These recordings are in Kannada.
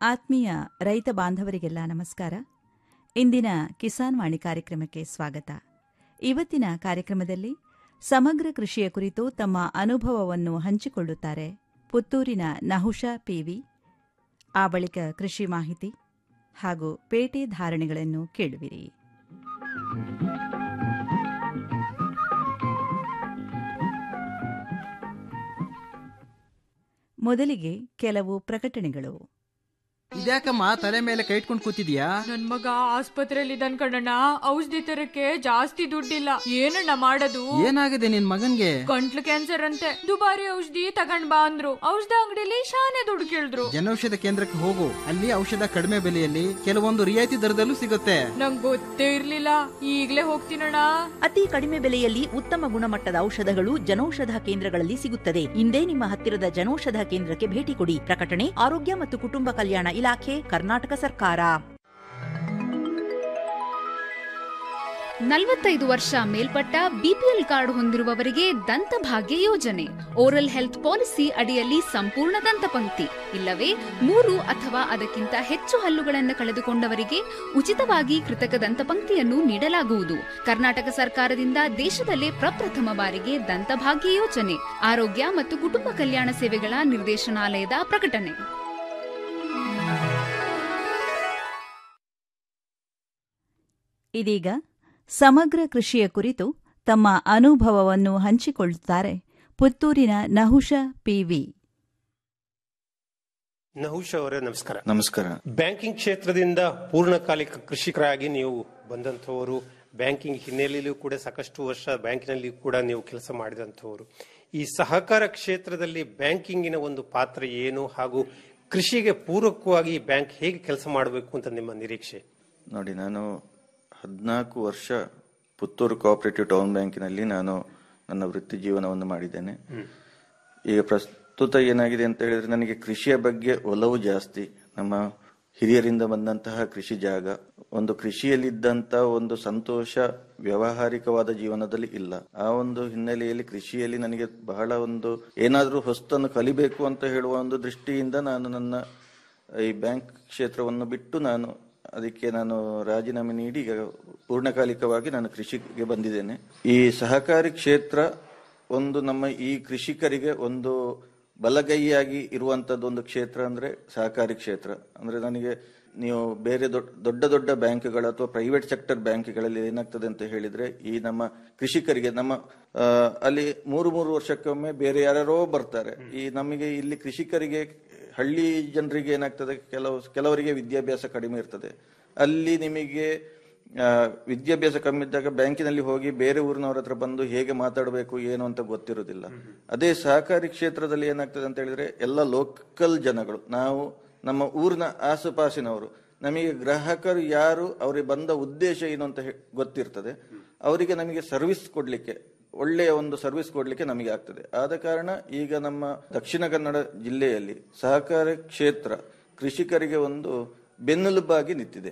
ಆತ್ಮೀಯ ರೈತ ಬಾಂಧವರಿಗೆಲ್ಲ ನಮಸ್ಕಾರ ಇಂದಿನ ಕಿಸಾನ್ ವಾಣಿ ಕಾರ್ಯಕ್ರಮಕ್ಕೆ ಸ್ವಾಗತ ಇವತ್ತಿನ ಕಾರ್ಯಕ್ರಮದಲ್ಲಿ ಸಮಗ್ರ ಕೃಷಿಯ ಕುರಿತು ತಮ್ಮ ಅನುಭವವನ್ನು ಹಂಚಿಕೊಳ್ಳುತ್ತಾರೆ ಪುತ್ತೂರಿನ ನಹುಷಾ ಪಿವಿ ಆ ಬಳಿಕ ಕೃಷಿ ಮಾಹಿತಿ ಹಾಗೂ ಪೇಟೆ ಧಾರಣೆಗಳನ್ನು ಕೇಳುವಿರಿ ಮೊದಲಿಗೆ ಕೆಲವು ಪ್ರಕಟಣೆಗಳು ಇದ್ಯಾಕಮ್ಮ ತಲೆ ಮೇಲೆ ಕೈ ಇಟ್ಕೊಂಡು ಕೂತಿದ್ಯಾ ನನ್ ಮಗ ಆಸ್ಪತ್ರೆಯಲ್ಲಿ ಇದ್ದಾನ್ ಕಣಣ್ಣ ಔಷಧಿ ತರಕ್ಕೆ ಜಾಸ್ತಿ ದುಡ್ಡಿಲ್ಲ ಏನಣ್ಣ ಮಾಡೋದು ಏನಾಗಿದೆ ನಿನ್ ಮಗನ್ಗೆ ಗಂಟ್ಲು ಕ್ಯಾನ್ಸರ್ ಅಂತೆ ದುಬಾರಿ ಔಷಧಿ ತಗೊಂಡ್ ಬಾ ಅಂದ್ರು ಔಷಧ ಅಂಗಡಿಲಿ ಶಾನೆ ದುಡ್ಡು ಕೇಳಿದ್ರು ಜನೌಷಧ ಕೇಂದ್ರಕ್ಕೆ ಹೋಗು ಅಲ್ಲಿ ಔಷಧ ಕಡಿಮೆ ಬೆಲೆಯಲ್ಲಿ ಕೆಲವೊಂದು ರಿಯಾಯಿತಿ ದರದಲ್ಲೂ ಸಿಗುತ್ತೆ ನಂಗ್ ಗೊತ್ತೇ ಇರ್ಲಿಲ್ಲ ಈಗ್ಲೇ ಹೋಗ್ತೀನಣ್ಣ ಅತಿ ಕಡಿಮೆ ಬೆಲೆಯಲ್ಲಿ ಉತ್ತಮ ಗುಣಮಟ್ಟದ ಔಷಧಗಳು ಜನೌಷಧ ಕೇಂದ್ರಗಳಲ್ಲಿ ಸಿಗುತ್ತದೆ ಇಂದೇ ನಿಮ್ಮ ಹತ್ತಿರದ ಜನೌಷಧ ಕೇಂದ್ರಕ್ಕೆ ಭೇಟಿ ಕೊಡಿ ಪ್ರಕಟಣೆ ಆರೋಗ್ಯ ಮತ್ತು ಕುಟುಂಬ ಕಲ್ಯಾಣ ಇಲಾಖೆ ಕರ್ನಾಟಕ ಸರ್ಕಾರ ನಲವತ್ತೈದು ವರ್ಷ ಮೇಲ್ಪಟ್ಟ ಬಿಪಿಎಲ್ ಕಾರ್ಡ್ ಹೊಂದಿರುವವರಿಗೆ ದಂತಭಾಗ್ಯ ಯೋಜನೆ ಓರಲ್ ಹೆಲ್ತ್ ಪಾಲಿಸಿ ಅಡಿಯಲ್ಲಿ ಸಂಪೂರ್ಣ ದಂತಪಂಕ್ತಿ ಇಲ್ಲವೇ ಮೂರು ಅಥವಾ ಅದಕ್ಕಿಂತ ಹೆಚ್ಚು ಹಲ್ಲುಗಳನ್ನು ಕಳೆದುಕೊಂಡವರಿಗೆ ಉಚಿತವಾಗಿ ಕೃತಕ ದಂತಪಂಕ್ತಿಯನ್ನು ನೀಡಲಾಗುವುದು ಕರ್ನಾಟಕ ಸರ್ಕಾರದಿಂದ ದೇಶದಲ್ಲೇ ಪ್ರಪ್ರಥಮ ಬಾರಿಗೆ ದಂತಭಾಗ್ಯ ಯೋಜನೆ ಆರೋಗ್ಯ ಮತ್ತು ಕುಟುಂಬ ಕಲ್ಯಾಣ ಸೇವೆಗಳ ನಿರ್ದೇಶನಾಲಯದ ಪ್ರಕಟಣೆ ಇದೀಗ ಸಮಗ್ರ ಕೃಷಿಯ ಕುರಿತು ತಮ್ಮ ಅನುಭವವನ್ನು ಹಂಚಿಕೊಳ್ಳುತ್ತಾರೆ ಪುತ್ತೂರಿನ ನಹುಷ ಪಿವಿ ನಹುಷ್ ಅವರೇ ನಮಸ್ಕಾರ ನಮಸ್ಕಾರ ಬ್ಯಾಂಕಿಂಗ್ ಕ್ಷೇತ್ರದಿಂದ ಪೂರ್ಣಕಾಲಿಕ ಕೃಷಿಕರಾಗಿ ನೀವು ಬಂದಂಥವರು ಬ್ಯಾಂಕಿಂಗ್ ಹಿನ್ನೆಲೆಯಲ್ಲೂ ಕೂಡ ಸಾಕಷ್ಟು ವರ್ಷ ಬ್ಯಾಂಕಿನಲ್ಲಿ ಕೂಡ ನೀವು ಕೆಲಸ ಮಾಡಿದಂಥವರು ಈ ಸಹಕಾರ ಕ್ಷೇತ್ರದಲ್ಲಿ ಬ್ಯಾಂಕಿಂಗಿನ ಒಂದು ಪಾತ್ರ ಏನು ಹಾಗೂ ಕೃಷಿಗೆ ಪೂರಕವಾಗಿ ಬ್ಯಾಂಕ್ ಹೇಗೆ ಕೆಲಸ ಮಾಡಬೇಕು ಅಂತ ನಿಮ್ಮ ನಿರೀಕ್ಷೆ ನೋಡಿ ನಾನು ಹದಿನಾಲ್ಕು ವರ್ಷ ಪುತ್ತೂರು ಕೋಆಪರೇಟಿವ್ ಟೌನ್ ಬ್ಯಾಂಕಿನಲ್ಲಿ ನಾನು ನನ್ನ ವೃತ್ತಿ ಜೀವನವನ್ನು ಮಾಡಿದ್ದೇನೆ ಈಗ ಪ್ರಸ್ತುತ ಏನಾಗಿದೆ ಅಂತ ಹೇಳಿದ್ರೆ ನನಗೆ ಕೃಷಿಯ ಬಗ್ಗೆ ಒಲವು ಜಾಸ್ತಿ ನಮ್ಮ ಹಿರಿಯರಿಂದ ಬಂದಂತಹ ಕೃಷಿ ಜಾಗ ಒಂದು ಕೃಷಿಯಲ್ಲಿದ್ದಂತ ಒಂದು ಸಂತೋಷ ವ್ಯಾವಹಾರಿಕವಾದ ಜೀವನದಲ್ಲಿ ಇಲ್ಲ ಆ ಒಂದು ಹಿನ್ನೆಲೆಯಲ್ಲಿ ಕೃಷಿಯಲ್ಲಿ ನನಗೆ ಬಹಳ ಒಂದು ಏನಾದರೂ ಹೊಸ್ತನ್ನು ಕಲಿಬೇಕು ಅಂತ ಹೇಳುವ ಒಂದು ದೃಷ್ಟಿಯಿಂದ ನಾನು ನನ್ನ ಈ ಬ್ಯಾಂಕ್ ಕ್ಷೇತ್ರವನ್ನು ಬಿಟ್ಟು ನಾನು ಅದಕ್ಕೆ ನಾನು ರಾಜೀನಾಮೆ ನೀಡಿ ಈಗ ಪೂರ್ಣಕಾಲಿಕವಾಗಿ ನಾನು ಕೃಷಿಗೆ ಬಂದಿದ್ದೇನೆ ಈ ಸಹಕಾರಿ ಕ್ಷೇತ್ರ ಒಂದು ನಮ್ಮ ಈ ಕೃಷಿಕರಿಗೆ ಒಂದು ಬಲಗೈಯಾಗಿ ಇರುವಂತದ್ದು ಒಂದು ಕ್ಷೇತ್ರ ಅಂದ್ರೆ ಸಹಕಾರಿ ಕ್ಷೇತ್ರ ಅಂದ್ರೆ ನನಗೆ ನೀವು ಬೇರೆ ದೊಡ್ಡ ದೊಡ್ಡ ದೊಡ್ಡ ಬ್ಯಾಂಕ್ಗಳು ಅಥವಾ ಪ್ರೈವೇಟ್ ಸೆಕ್ಟರ್ ಬ್ಯಾಂಕ್ಗಳಲ್ಲಿ ಏನಾಗ್ತದೆ ಅಂತ ಹೇಳಿದ್ರೆ ಈ ನಮ್ಮ ಕೃಷಿಕರಿಗೆ ನಮ್ಮ ಆ, ಅಲ್ಲಿ ಮೂರು ಮೂರು ವರ್ಷಕ್ಕೊಮ್ಮೆ ಬೇರೆ ಯಾರ್ಯಾರೋ ಬರ್ತಾರೆ ಈ ನಮಗೆ ಇಲ್ಲಿ ಕೃಷಿಕರಿಗೆ ಹಳ್ಳಿ ಜನರಿಗೆ ಏನಾಗ್ತದೆ ಕೆಲವು ಕೆಲವರಿಗೆ ವಿದ್ಯಾಭ್ಯಾಸ ಕಡಿಮೆ ಇರ್ತದೆ ಅಲ್ಲಿ ನಿಮಗೆ ಆ, ವಿದ್ಯಾಭ್ಯಾಸ ಕಮ್ಮಿ ಇದ್ದಾಗ ಬ್ಯಾಂಕಿನಲ್ಲಿ ಹೋಗಿ ಬೇರೆ ಊರಿನವರ ಹತ್ರ ಬಂದು ಹೇಗೆ ಮಾತಾಡಬೇಕು ಏನು ಅಂತ ಗೊತ್ತಿರುವುದಿಲ್ಲ ಅದೇ ಸಹಕಾರಿ ಕ್ಷೇತ್ರದಲ್ಲಿ ಏನಾಗ್ತದೆ ಅಂತ ಹೇಳಿದ್ರೆ ಎಲ್ಲ ಲೋಕಲ್ ಜನಗಳು ನಾವು ನಮ್ಮ ಊರಿನ ಆಸುಪಾಸಿನವರು ನಮಗೆ ಗ್ರಾಹಕರು ಯಾರು ಅವರಿಗೆ ಬಂದ ಉದ್ದೇಶ ಏನು ಅಂತ ಹೇ- ಗೊತ್ತಿರ್ತದೆ ಅವರಿಗೆ ನಮಗೆ ಸರ್ವಿಸ್ ಕೊಡ್ಲಿಕ್ಕೆ ಒಳ್ಳೆಯ ಒಂದು ಸರ್ವಿಸ್ ಕೊಡ್ಲಿಕ್ಕೆ ನಮಗೆ ಆಗ್ತದೆ ಆದ ಕಾರಣ ಈಗ ನಮ್ಮ ದಕ್ಷಿಣ ಕನ್ನಡ ಜಿಲ್ಲೆಯಲ್ಲಿ ಸಹಕಾರಿ ಕ್ಷೇತ್ರ ಕೃಷಿಕರಿಗೆ ಒಂದು ಬೆನ್ನೆಲುಬಾಗಿ ನಿಂತಿದೆ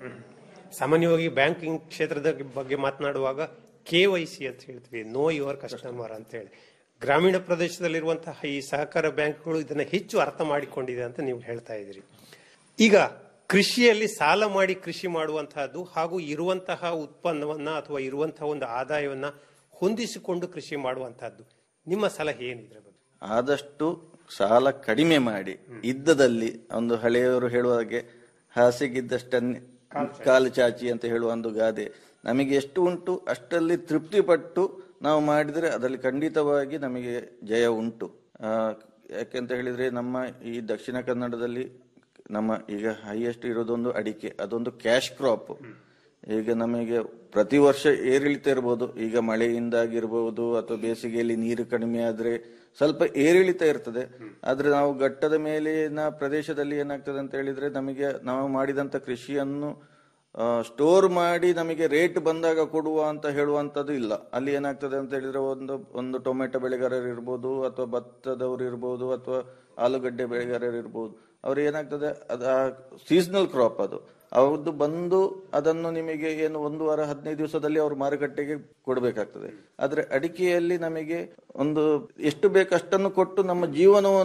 ಸಾಮಾನ್ಯವಾಗಿ ಬ್ಯಾಂಕಿಂಗ್ ಕ್ಷೇತ್ರದ ಬಗ್ಗೆ ಮಾತನಾಡುವಾಗ ಕೆ ವೈ ಸಿ ಅಂತ ಹೇಳ್ತೀವಿ ನೋ ಯುವರ್ ಕಸ್ಟಮರ್ ಅಂತ ಹೇಳಿ ಗ್ರಾಮೀಣ ಪ್ರದೇಶದಲ್ಲಿರುವಂತಹ ಈ ಸಹಕಾರ ಬ್ಯಾಂಕ್ಗಳು ಇದನ್ನ ಹೆಚ್ಚು ಅರ್ಥ ಮಾಡಿಕೊಂಡಿದೆ ಅಂತ ನೀವು ಹೇಳ್ತಾ ಇದ್ದೀರಿ ಈಗ ಕೃಷಿಯಲ್ಲಿ ಸಾಲ ಮಾಡಿ ಕೃಷಿ ಮಾಡುವಂತಹದ್ದು ಹಾಗೂ ಇರುವಂತಹ ಉತ್ಪನ್ನವನ್ನ ಅಥವಾ ಇರುವಂತಹ ಒಂದು ಆದಾಯವನ್ನ ಹೊಂದಿಸಿಕೊಂಡು ಕೃಷಿ ಮಾಡುವಂತಹದ್ದು ನಿಮ್ಮ ಸಲಹೆ ಏನಿದ್ರೆ ಬಗ್ಗೆ ಆದಷ್ಟು ಸಾಲ ಕಡಿಮೆ ಮಾಡಿ ಇದ್ದದಲ್ಲಿ ಒಂದು ಹಳೆಯವರು ಹೇಳುವ ಹಾಗೆ ಹಾಸಿಗಿದ್ದಷ್ಟನ್ನೇ ಕಾಲು ಚಾಚಿ ಅಂತ ಹೇಳುವ ಒಂದು ಗಾದೆ ನಮಗೆ ಎಷ್ಟು ಉಂಟು ಅಷ್ಟರಲ್ಲಿ ತೃಪ್ತಿ ಪಟ್ಟು ನಾವು ಮಾಡಿದ್ರೆ ಅದರಲ್ಲಿ ಖಂಡಿತವಾಗಿ ನಮಗೆ ಜಯ ಉಂಟು ಆ, ಯಾಕೆಂತ ಹೇಳಿದ್ರೆ ನಮ್ಮ ಈ ದಕ್ಷಿಣ ಕನ್ನಡದಲ್ಲಿ ನಮ್ಮ ಈಗ ಹೈಯೆಸ್ಟ್ ಇರೋದೊಂದು ಅಡಿಕೆ ಅದೊಂದು ಕ್ಯಾಶ್ ಕ್ರಾಪ್ ಈಗ ನಮಗೆ ಪ್ರತಿ ವರ್ಷ ಏರಿಳಿತ ಇರ್ಬೋದು ಈಗ ಮಳೆಯಿಂದಾಗಿರ್ಬೋದು ಅಥವಾ ಬೇಸಿಗೆಯಲ್ಲಿ ನೀರು ಕಡಿಮೆ ಆದ್ರೆ ಸ್ವಲ್ಪ ಏರಿಳಿತ ಇರ್ತದೆ ಆದ್ರೆ ನಾವು ಘಟ್ಟದ ಮೇಲಿನ ಪ್ರದೇಶದಲ್ಲಿ ಏನಾಗ್ತದೆ ಅಂತ ಹೇಳಿದ್ರೆ ನಮಗೆ ನಾವು ಮಾಡಿದಂತ ಕೃಷಿಯನ್ನು ಸ್ಟೋರ್ ಮಾಡಿ ನಮಗೆ ರೇಟ್ ಬಂದಾಗ ಕೊಡುವ ಅಂತ ಹೇಳುವಂತದ್ದು ಇಲ್ಲ ಅಲ್ಲಿ ಏನಾಗ್ತದೆ ಅಂತ ಹೇಳಿದ್ರೆ ಒಂದು ಒಂದು ಟೊಮೆಟೊ ಬೆಳೆಗಾರರು ಇರ್ಬೋದು ಅಥವಾ ಭತ್ತದವರು ಇರ್ಬೋದು ಅಥವಾ ಆಲೂಗಡ್ಡೆ ಬೆಳೆಗಾರರು ಇರ್ಬೋದು ಅವ್ರು ಏನಾಗ್ತದೆ ಅದು ಸೀಸನಲ್ ಕ್ರಾಪ್ ಅದು ಅವ್ರದ್ದು ಬಂದು ಅದನ್ನು ನಿಮಗೆ ಏನು ಒಂದು ವಾರ ಹದಿನೈದು ದಿವಸದಲ್ಲಿ ಅವ್ರು ಮಾರುಕಟ್ಟೆಗೆ ಕೊಡಬೇಕಾಗ್ತದೆ ಆದ್ರೆ ಅಡಿಕೆಯಲ್ಲಿ ನಮಗೆ ಒಂದು ಎಷ್ಟು ಬೇಕಷ್ಟನ್ನು ಕೊಟ್ಟು ನಮ್ಮ ಜೀವನವನ್ನು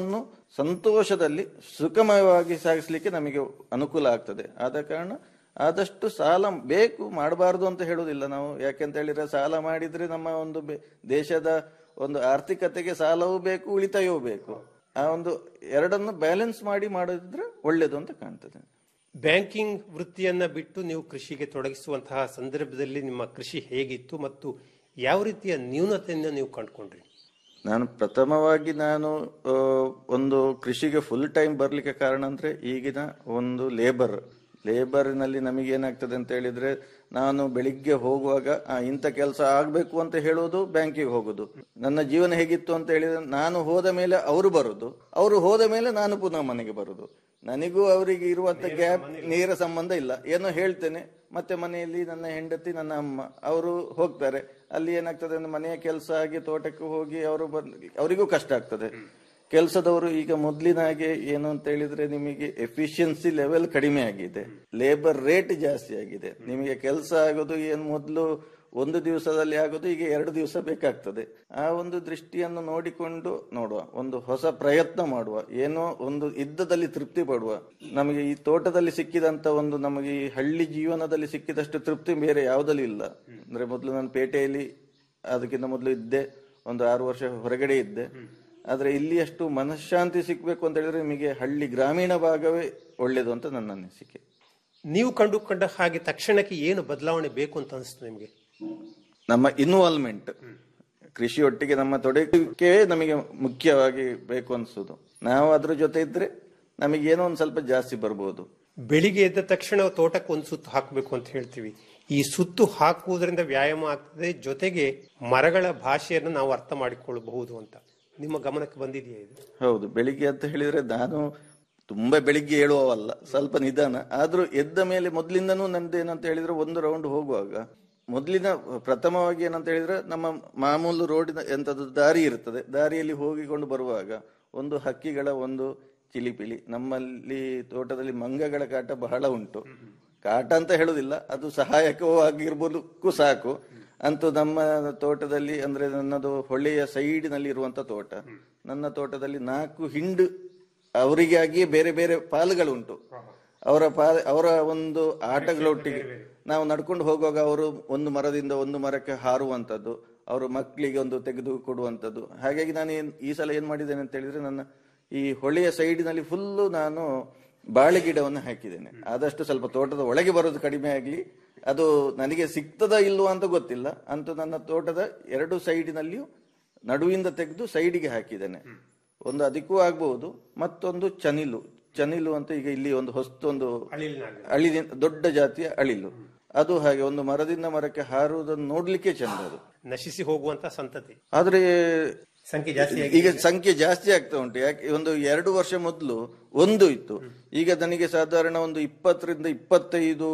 ಸಂತೋಷದಲ್ಲಿ ಸುಖಮಯವಾಗಿ ಸಾಗಿಸ್ಲಿಕ್ಕೆ ನಮಗೆ ಅನುಕೂಲ ಆಗ್ತದೆ ಆದ ಕಾರಣ ಆದಷ್ಟು ಸಾಲ ಬೇಕು ಮಾಡಬಾರದು ಅಂತ ಹೇಳುವುದಿಲ್ಲ ನಾವು ಯಾಕೆಂತ ಹೇಳಿದ್ರೆ ಸಾಲ ಮಾಡಿದ್ರೆ ನಮ್ಮ ಒಂದು ಬೆ- ದೇಶದ ಒಂದು ಆರ್ಥಿಕತೆಗೆ ಸಾಲವೂ ಬೇಕು ಉಳಿತಾಯವೂ ಬೇಕು ಆ ಒಂದು ಎರಡನ್ನು ಬ್ಯಾಲೆನ್ಸ್ ಮಾಡಿ ಮಾಡಿದ್ರೆ ಒಳ್ಳೇದು ಅಂತ ಕಾಣ್ತದೆ ಬ್ಯಾಂಕಿಂಗ್ ವೃತ್ತಿಯನ್ನ ಬಿಟ್ಟು ನೀವು ಕೃಷಿಗೆ ತೊಡಗಿಸುವಂತಹ ಸಂದರ್ಭದಲ್ಲಿ ನಿಮ್ಮ ಕೃಷಿ ಹೇಗಿತ್ತು ಮತ್ತು ಯಾವ ರೀತಿಯ ನ್ಯೂನತೆಯನ್ನು ನೀವು ಕಂಡುಕೊಂಡ್ರಿ ನಾನು ಪ್ರಥಮವಾಗಿ ನಾನು ಆ, ಒಂದು ಕೃಷಿಗೆ ಫುಲ್ ಟೈಮ್ ಬರ್ಲಿಕ್ಕೆ ಕಾರಣ ಅಂದ್ರೆ ಈಗಿನ ಒಂದು ಲೇಬರ್ ಲೇಬರ್ನಲ್ಲಿ ನಮಗೆ ಏನಾಗ್ತದೆ ಅಂತ ಹೇಳಿದ್ರೆ ನಾನು ಬೆಳಿಗ್ಗೆ ಹೋಗುವಾಗ ಆ, ಇಂಥ ಕೆಲಸ ಆಗ್ಬೇಕು ಅಂತ ಹೇಳೋದು ಬ್ಯಾಂಕಿಗೆ ಹೋಗುದು ನನ್ನ ಜೀವನ ಹೇಗಿತ್ತು ಅಂತ ಹೇಳಿದ್ರೆ ನಾನು ಹೋದ ಮೇಲೆ ಅವರು ಬರುದು ಅವರು ಹೋದ ಮೇಲೆ ನಾನು ಪುನಃ ಮನೆಗೆ ಬರುದು ನನಗೂ ಅವರಿಗೆ ಇರುವಂತ ಗ್ಯಾಪ್ ನೇರ ಸಂಬಂಧ ಇಲ್ಲ ಏನೋ ಹೇಳ್ತೇನೆ ಮತ್ತೆ ಮನೆಯಲ್ಲಿ ನನ್ನ ಹೆಂಡತಿ ನನ್ನ ಅಮ್ಮ ಅವರು ಹೋಗ್ತಾರೆ ಅಲ್ಲಿ ಏನಾಗ್ತದೆ ಅಂದ್ರೆ ಮನೆಯ ಕೆಲಸ ಆಗಿ ತೋಟಕ್ಕೆ ಹೋಗಿ ಅವರು ಬಂದ್ ಅವರಿಗೂ ಕಷ್ಟ ಆಗ್ತದೆ ಕೆಲಸದವರು ಈಗ ಮೊದ್ಲಿನ ಹಾಗೆ ಏನು ಅಂತ ಹೇಳಿದ್ರೆ ನಿಮಗೆ ಎಫಿಷಿಯನ್ಸಿ ಲೆವೆಲ್ ಕಡಿಮೆ ಆಗಿದೆ ಲೇಬರ್ ರೇಟ್ ಜಾಸ್ತಿ ಆಗಿದೆ ನಿಮಗೆ ಕೆಲಸ ಆಗೋದು ಏನು ಮೊದಲು ಒಂದು ದಿವಸದಲ್ಲಿ ಆಗೋದು ಈಗ ಎರಡು ದಿವಸ ಬೇಕಾಗ್ತದೆ ಆ ಒಂದು ದೃಷ್ಟಿಯನ್ನು ನೋಡಿಕೊಂಡು ನೋಡುವ ಒಂದು ಹೊಸ ಪ್ರಯತ್ನ ಮಾಡುವ ಏನೋ ಒಂದು ಇದ್ದದಲ್ಲಿ ತೃಪ್ತಿ ಪಡುವ ನಮಗೆ ಈ ತೋಟದಲ್ಲಿ ಸಿಕ್ಕಿದಂತ ಒಂದು ನಮಗೆ ಈ ಹಳ್ಳಿ ಜೀವನದಲ್ಲಿ ಸಿಕ್ಕಿದಷ್ಟು ತೃಪ್ತಿ ಬೇರೆ ಯಾವುದಲ್ಲೂ ಇಲ್ಲ ಅಂದ್ರೆ ಮೊದಲು ನಾನು ಪೇಟೆಯಲ್ಲಿ ಅದಕ್ಕಿಂತ ಮೊದಲು ಇದ್ದೆ ಒಂದು ಆರು ವರ್ಷ ಹೊರಗಡೆ ಇದ್ದೆ ಆದ್ರೆ ಇಲ್ಲಿ ಅಷ್ಟು ಮನಃಶಾಂತಿ ಸಿಕ್ಬೇಕು ಅಂತ ಹೇಳಿದ್ರೆ ನಿಮಗೆ ಹಳ್ಳಿ ಗ್ರಾಮೀಣ ಭಾಗವೇ ಒಳ್ಳೇದು ಅಂತ ನನ್ನ ಅನಿಸಿಕೆ ನೀವು ಕಂಡುಕೊಂಡ ಹಾಗೆ ತಕ್ಷಣಕ್ಕೆ ಏನು ಬದಲಾವಣೆ ಬೇಕು ಅಂತ ಅನಿಸ್ತು ನಿಮಗೆ ನಮ್ಮ ಇನ್ವಾಲ್ವ್ಮೆಂಟ್ ಕೃಷಿ ಒಟ್ಟಿಗೆ ನಮ್ಮ ತೊಡಗಿಕೆ ನಮಗೆ ಮುಖ್ಯವಾಗಿ ಬೇಕು ಅನ್ಸುದು ನಾವು ಅದ್ರ ಜೊತೆ ಇದ್ರೆ ನಮಗೆ ಏನೋ ಒಂದ್ ಸ್ವಲ್ಪ ಜಾಸ್ತಿ ಬರ್ಬೋದು ಬೆಳಿಗ್ಗೆ ಎದ್ದ ತಕ್ಷಣ ತೋಟಕ್ಕೆ ಒಂದು ಸುತ್ತು ಹಾಕಬೇಕು ಅಂತ ಹೇಳ್ತೀವಿ ಈ ಸುತ್ತು ಹಾಕುವುದರಿಂದ ವ್ಯಾಯಾಮ ಆಗ್ತದೆ ಜೊತೆಗೆ ಮರಗಳ ಭಾಷೆಯನ್ನು ನಾವು ಅರ್ಥ ಮಾಡಿಕೊಳ್ಳಬಹುದು ಅಂತ ನಿಮ್ಮ ಗಮನಕ್ಕೆ ಬಂದಿದೆಯಾ ಇದು ಹೌದು ಬೆಳಿಗ್ಗೆ ಅಂತ ಹೇಳಿದ್ರೆ ನಾನು ತುಂಬಾ ಬೆಳಿಗ್ಗೆ ಹೇಳುವವಲ್ಲ ಸ್ವಲ್ಪ ನಿಧಾನ ಆದ್ರೂ ಎದ್ದ ಮೇಲೆ ಮೊದ್ಲಿಂದನೂ ನಂದು ಏನಂತ ಹೇಳಿದ್ರೆ ಒಂದು ರೌಂಡ್ ಹೋಗುವಾಗ ಮೊದ್ಲಿನ ಪ್ರಥಮವಾಗಿ ಏನಂತ ಹೇಳಿದ್ರೆ ನಮ್ಮ ಮಾಮೂಲು ರೋಡಿನ ಎಂತದ್ದು ದಾರಿ ಇರ್ತದೆ ದಾರಿಯಲ್ಲಿ ಹೋಗಿಕೊಂಡು ಬರುವಾಗ ಒಂದು ಹಕ್ಕಿಗಳ ಒಂದು ಚಿಲಿಪಿಲಿ ನಮ್ಮಲ್ಲಿ ತೋಟದಲ್ಲಿ ಮಂಗಗಳ ಕಾಟ ಬಹಳ ಉಂಟು ಕಾಟ ಅಂತ ಹೇಳುದಿಲ್ಲ ಅದು ಸಹಾಯಕವೂ ಆಗಿರ್ಬೋದಕ್ಕೂ ಸಾಕು ಅಂತೂ ನಮ್ಮ ತೋಟದಲ್ಲಿ ಅಂದ್ರೆ ನನ್ನದು ಹೊಳೆಯ ಸೈಡಿನಲ್ಲಿ ಇರುವಂತ ತೋಟ ನನ್ನ ತೋಟದಲ್ಲಿ ನಾಲ್ಕು ಹಿಂಡು ಅವರಿಗಾಗಿಯೇ ಬೇರೆ ಬೇರೆ ಪಾಲುಗಳುಂಟು ಅವರ ಪಾಲ ಅವರ ಒಂದು ಆಟಗಳೊಟ್ಟಿಗೆ ನಾವು ನಡ್ಕೊಂಡು ಹೋಗುವಾಗ ಅವರು ಒಂದು ಮರದಿಂದ ಒಂದು ಮರಕ್ಕೆ ಹಾರುವಂತದ್ದು ಅವರು ಮಕ್ಕಳಿಗೆ ಒಂದು ತೆಗೆದು ಕೊಡುವಂತದ್ದು ಹಾಗಾಗಿ ನಾನು ಏನ್ ಈ ಸಲ ಏನ್ ಮಾಡಿದ್ದೇನೆ ಅಂತ ಹೇಳಿದ್ರೆ ನನ್ನ ಈ ಹೊಳೆಯ ಸೈಡಿನಲ್ಲಿ ಫುಲ್ಲು ನಾನು ಬಾಳೆ ಗಿಡವನ್ನು ಹಾಕಿದ್ದೇನೆ ಆದಷ್ಟು ಸ್ವಲ್ಪ ತೋಟದ ಒಳಗೆ ಬರೋದು ಕಡಿಮೆ ಆಗಲಿ ಅದು ನನಗೆ ಸಿಗ್ತದ ಇಲ್ವಾ ಅಂತ ಗೊತ್ತಿಲ್ಲ ಅಂತೂ ನನ್ನ ತೋಟದ ಎರಡು ಸೈಡಿನಲ್ಲಿಯೂ ನಡುವಿಂದ ತೆಗೆದು ಸೈಡಿಗೆ ಹಾಕಿದ್ದೇನೆ ಒಂದು ಅದಕ್ಕೂ ಆಗ್ಬಹುದು ಮತ್ತೊಂದು ಚನಿಲು ಚನಿಲು ಅಂತ ಈಗ ಇಲ್ಲಿ ಒಂದು ಹೊಸ್ತೊಂದು ಅಳಿದ ದೊಡ್ಡ ಜಾತಿಯ ಅಳಿಲು ಅದು ಹಾಗೆ ಒಂದು ಮರದಿಂದ ಮರಕ್ಕೆ ಹಾರುವುದನ್ನು ನೋಡ್ಲಿಕ್ಕೆ ಚಂದ ಅದು ನಶಿಸಿ ಹೋಗುವಂತ ಸಂತತಿ ಆದ್ರೆ ಸಂಖ್ಯೆ ಜಾಸ್ತಿ ಈಗ ಸಂಖ್ಯೆ ಜಾಸ್ತಿ ಆಗ್ತಾ ಉಂಟು ಯಾಕೆ ಒಂದು ಎರಡು ವರ್ಷ ಮೊದಲು ಒಂದು ಇತ್ತು ಈಗ ನನಗೆ ಸಾಧಾರಣ ಒಂದು ಇಪ್ಪತ್ತರಿಂದ ಇಪ್ಪತ್ತೈದು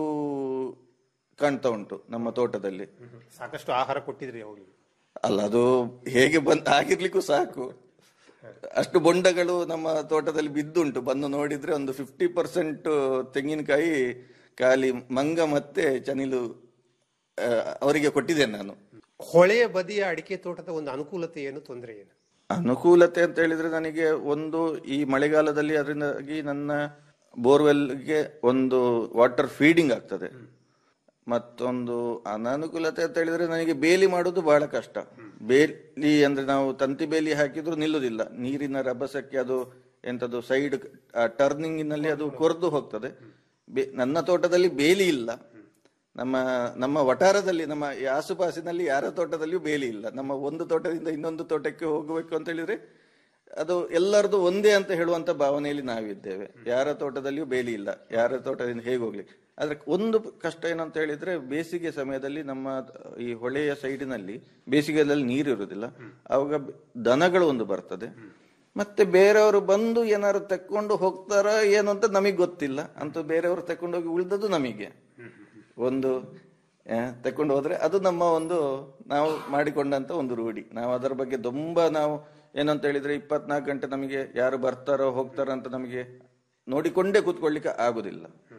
ಕಾಣ್ತಾ ಉಂಟು ನಮ್ಮ ತೋಟದಲ್ಲಿ ಸಾಕಷ್ಟು ಆಹಾರ ಕೊಟ್ಟಿದ್ರಿ ಅವಳಿಗೆ ಅಲ್ಲ ಅದು ಹೇಗೆ ಬಂದ್ ಆಗಿರ್ಲಿಕ್ಕೂ ಸಾಕು ಅಷ್ಟು ಬೊಂಡಗಳು ನಮ್ಮ ತೋಟದಲ್ಲಿ ಬಿದ್ದುಂಟು ಬಂದು ನೋಡಿದ್ರೆ ಒಂದು ಫಿಫ್ಟಿ ಪರ್ಸೆಂಟ್ ತೆಂಗಿನಕಾಯಿ ಖಾಲಿ ಮಂಗ ಮತ್ತೆ ಚನಿಲು ಆ, ಅವರಿಗೆ ಕೊಟ್ಟಿದ್ದೇನೆ ನಾನು ಹೊಳೆಯ ಬದಿಯ ಅಡಿಕೆ ತೋಟದ ಒಂದು ಅನುಕೂಲತೆ ಏನು ತೊಂದರೆ ಏನು ಅನುಕೂಲತೆ ಅಂತ ಹೇಳಿದ್ರೆ ನನಗೆ ಒಂದು ಈ ಮಳೆಗಾಲದಲ್ಲಿ ಅದರಿಂದಾಗಿ ನನ್ನ ಬೋರ್ವೆಲ್ಗೆ ಒಂದು ವಾಟರ್ ಫೀಡಿಂಗ್ ಆಗ್ತದೆ ಮತ್ತೊಂದು ಅನಾನುಕೂಲತೆ ಅಂತ ಹೇಳಿದ್ರೆ ನನಗೆ ಬೇಲಿ ಮಾಡುವುದು ಬಹಳ ಕಷ್ಟ ಬೇಲಿ ಅಂದ್ರೆ ನಾವು ತಂತಿ ಬೇಲಿ ಹಾಕಿದ್ರು ನಿಲ್ಲುದಿಲ್ಲ ನೀರಿನ ರಭಸಕ್ಕೆ ಅದು ಎಂತದು ಸೈಡ್ ಟರ್ನಿಂಗಿನಲ್ಲಿ ಅದು ಕೊರೆದು ಹೋಗ್ತದೆ ಬೆ- ನನ್ನ ತೋಟದಲ್ಲಿ ಬೇಲಿ ಇಲ್ಲ ನಮ್ಮ ನಮ್ಮ ವಠಾರದಲ್ಲಿ ನಮ್ಮ ಈ ಆಸುಪಾಸಿನಲ್ಲಿ ಯಾರ ತೋಟದಲ್ಲಿಯೂ ಬೇಲಿ ಇಲ್ಲ ನಮ್ಮ ಒಂದು ತೋಟದಿಂದ ಇನ್ನೊಂದು ತೋಟಕ್ಕೆ ಹೋಗಬೇಕು ಅಂತ ಹೇಳಿದ್ರೆ ಅದು ಎಲ್ಲರದು ಒಂದೇ ಅಂತ ಹೇಳುವಂತ ಭಾವನೆಯಲ್ಲಿ ನಾವಿದ್ದೇವೆ ಯಾರ ತೋಟದಲ್ಲಿಯೂ ಬೇಲಿ ಇಲ್ಲ ಯಾರ ತೋಟದಿಂದ ಹೇಗೆ ಹೋಗ್ಲಿ ಆದ್ರೆ ಒಂದು ಕಷ್ಟ ಏನಂತ ಹೇಳಿದ್ರೆ ಬೇಸಿಗೆ ಸಮಯದಲ್ಲಿ ನಮ್ಮ ಈ ಹೊಳೆಯ ಸೈಡಿನಲ್ಲಿ ಬೇಸಿಗೆಯಲ್ಲಿ ನೀರು ಇರುವುದಿಲ್ಲ ಅವಾಗ ದನಗಳು ಒಂದು ಬರ್ತದೆ ಮತ್ತೆ ಬೇರೆಯವರು ಬಂದು ಏನಾದ್ರು ತಕ್ಕೊಂಡು ಹೋಗ್ತಾರ ಏನು ಅಂತ ನಮಗೆ ಗೊತ್ತಿಲ್ಲ ಅಂತೂ ಬೇರೆಯವರು ತಕೊಂಡು ಹೋಗಿ ಉಳಿದದ್ದು ನಮಗೆ ಒಂದು ಆ, ತಕೊಂಡು ಹೋದ್ರೆ ಅದು ನಮ್ಮ ಒಂದು ನಾವು ಮಾಡಿಕೊಂಡಂತ ಒಂದು ರೂಢಿ ನಾವು ಅದರ ಬಗ್ಗೆ ತುಂಬಾ ನಾವು ಏನಂತ ಹೇಳಿದ್ರೆ ಇಪ್ಪತ್ನಾಲ್ಕು ಗಂಟೆ ನಮಗೆ ಯಾರು ಬರ್ತಾರೋ ಹೋಗ್ತಾರೋ ಅಂತ ನಮಗೆ ನೋಡಿಕೊಂಡೇ ಕೂತ್ಕೊಳ್ಳಿಕ್ಕೆ ಆಗುದಿಲ್ಲ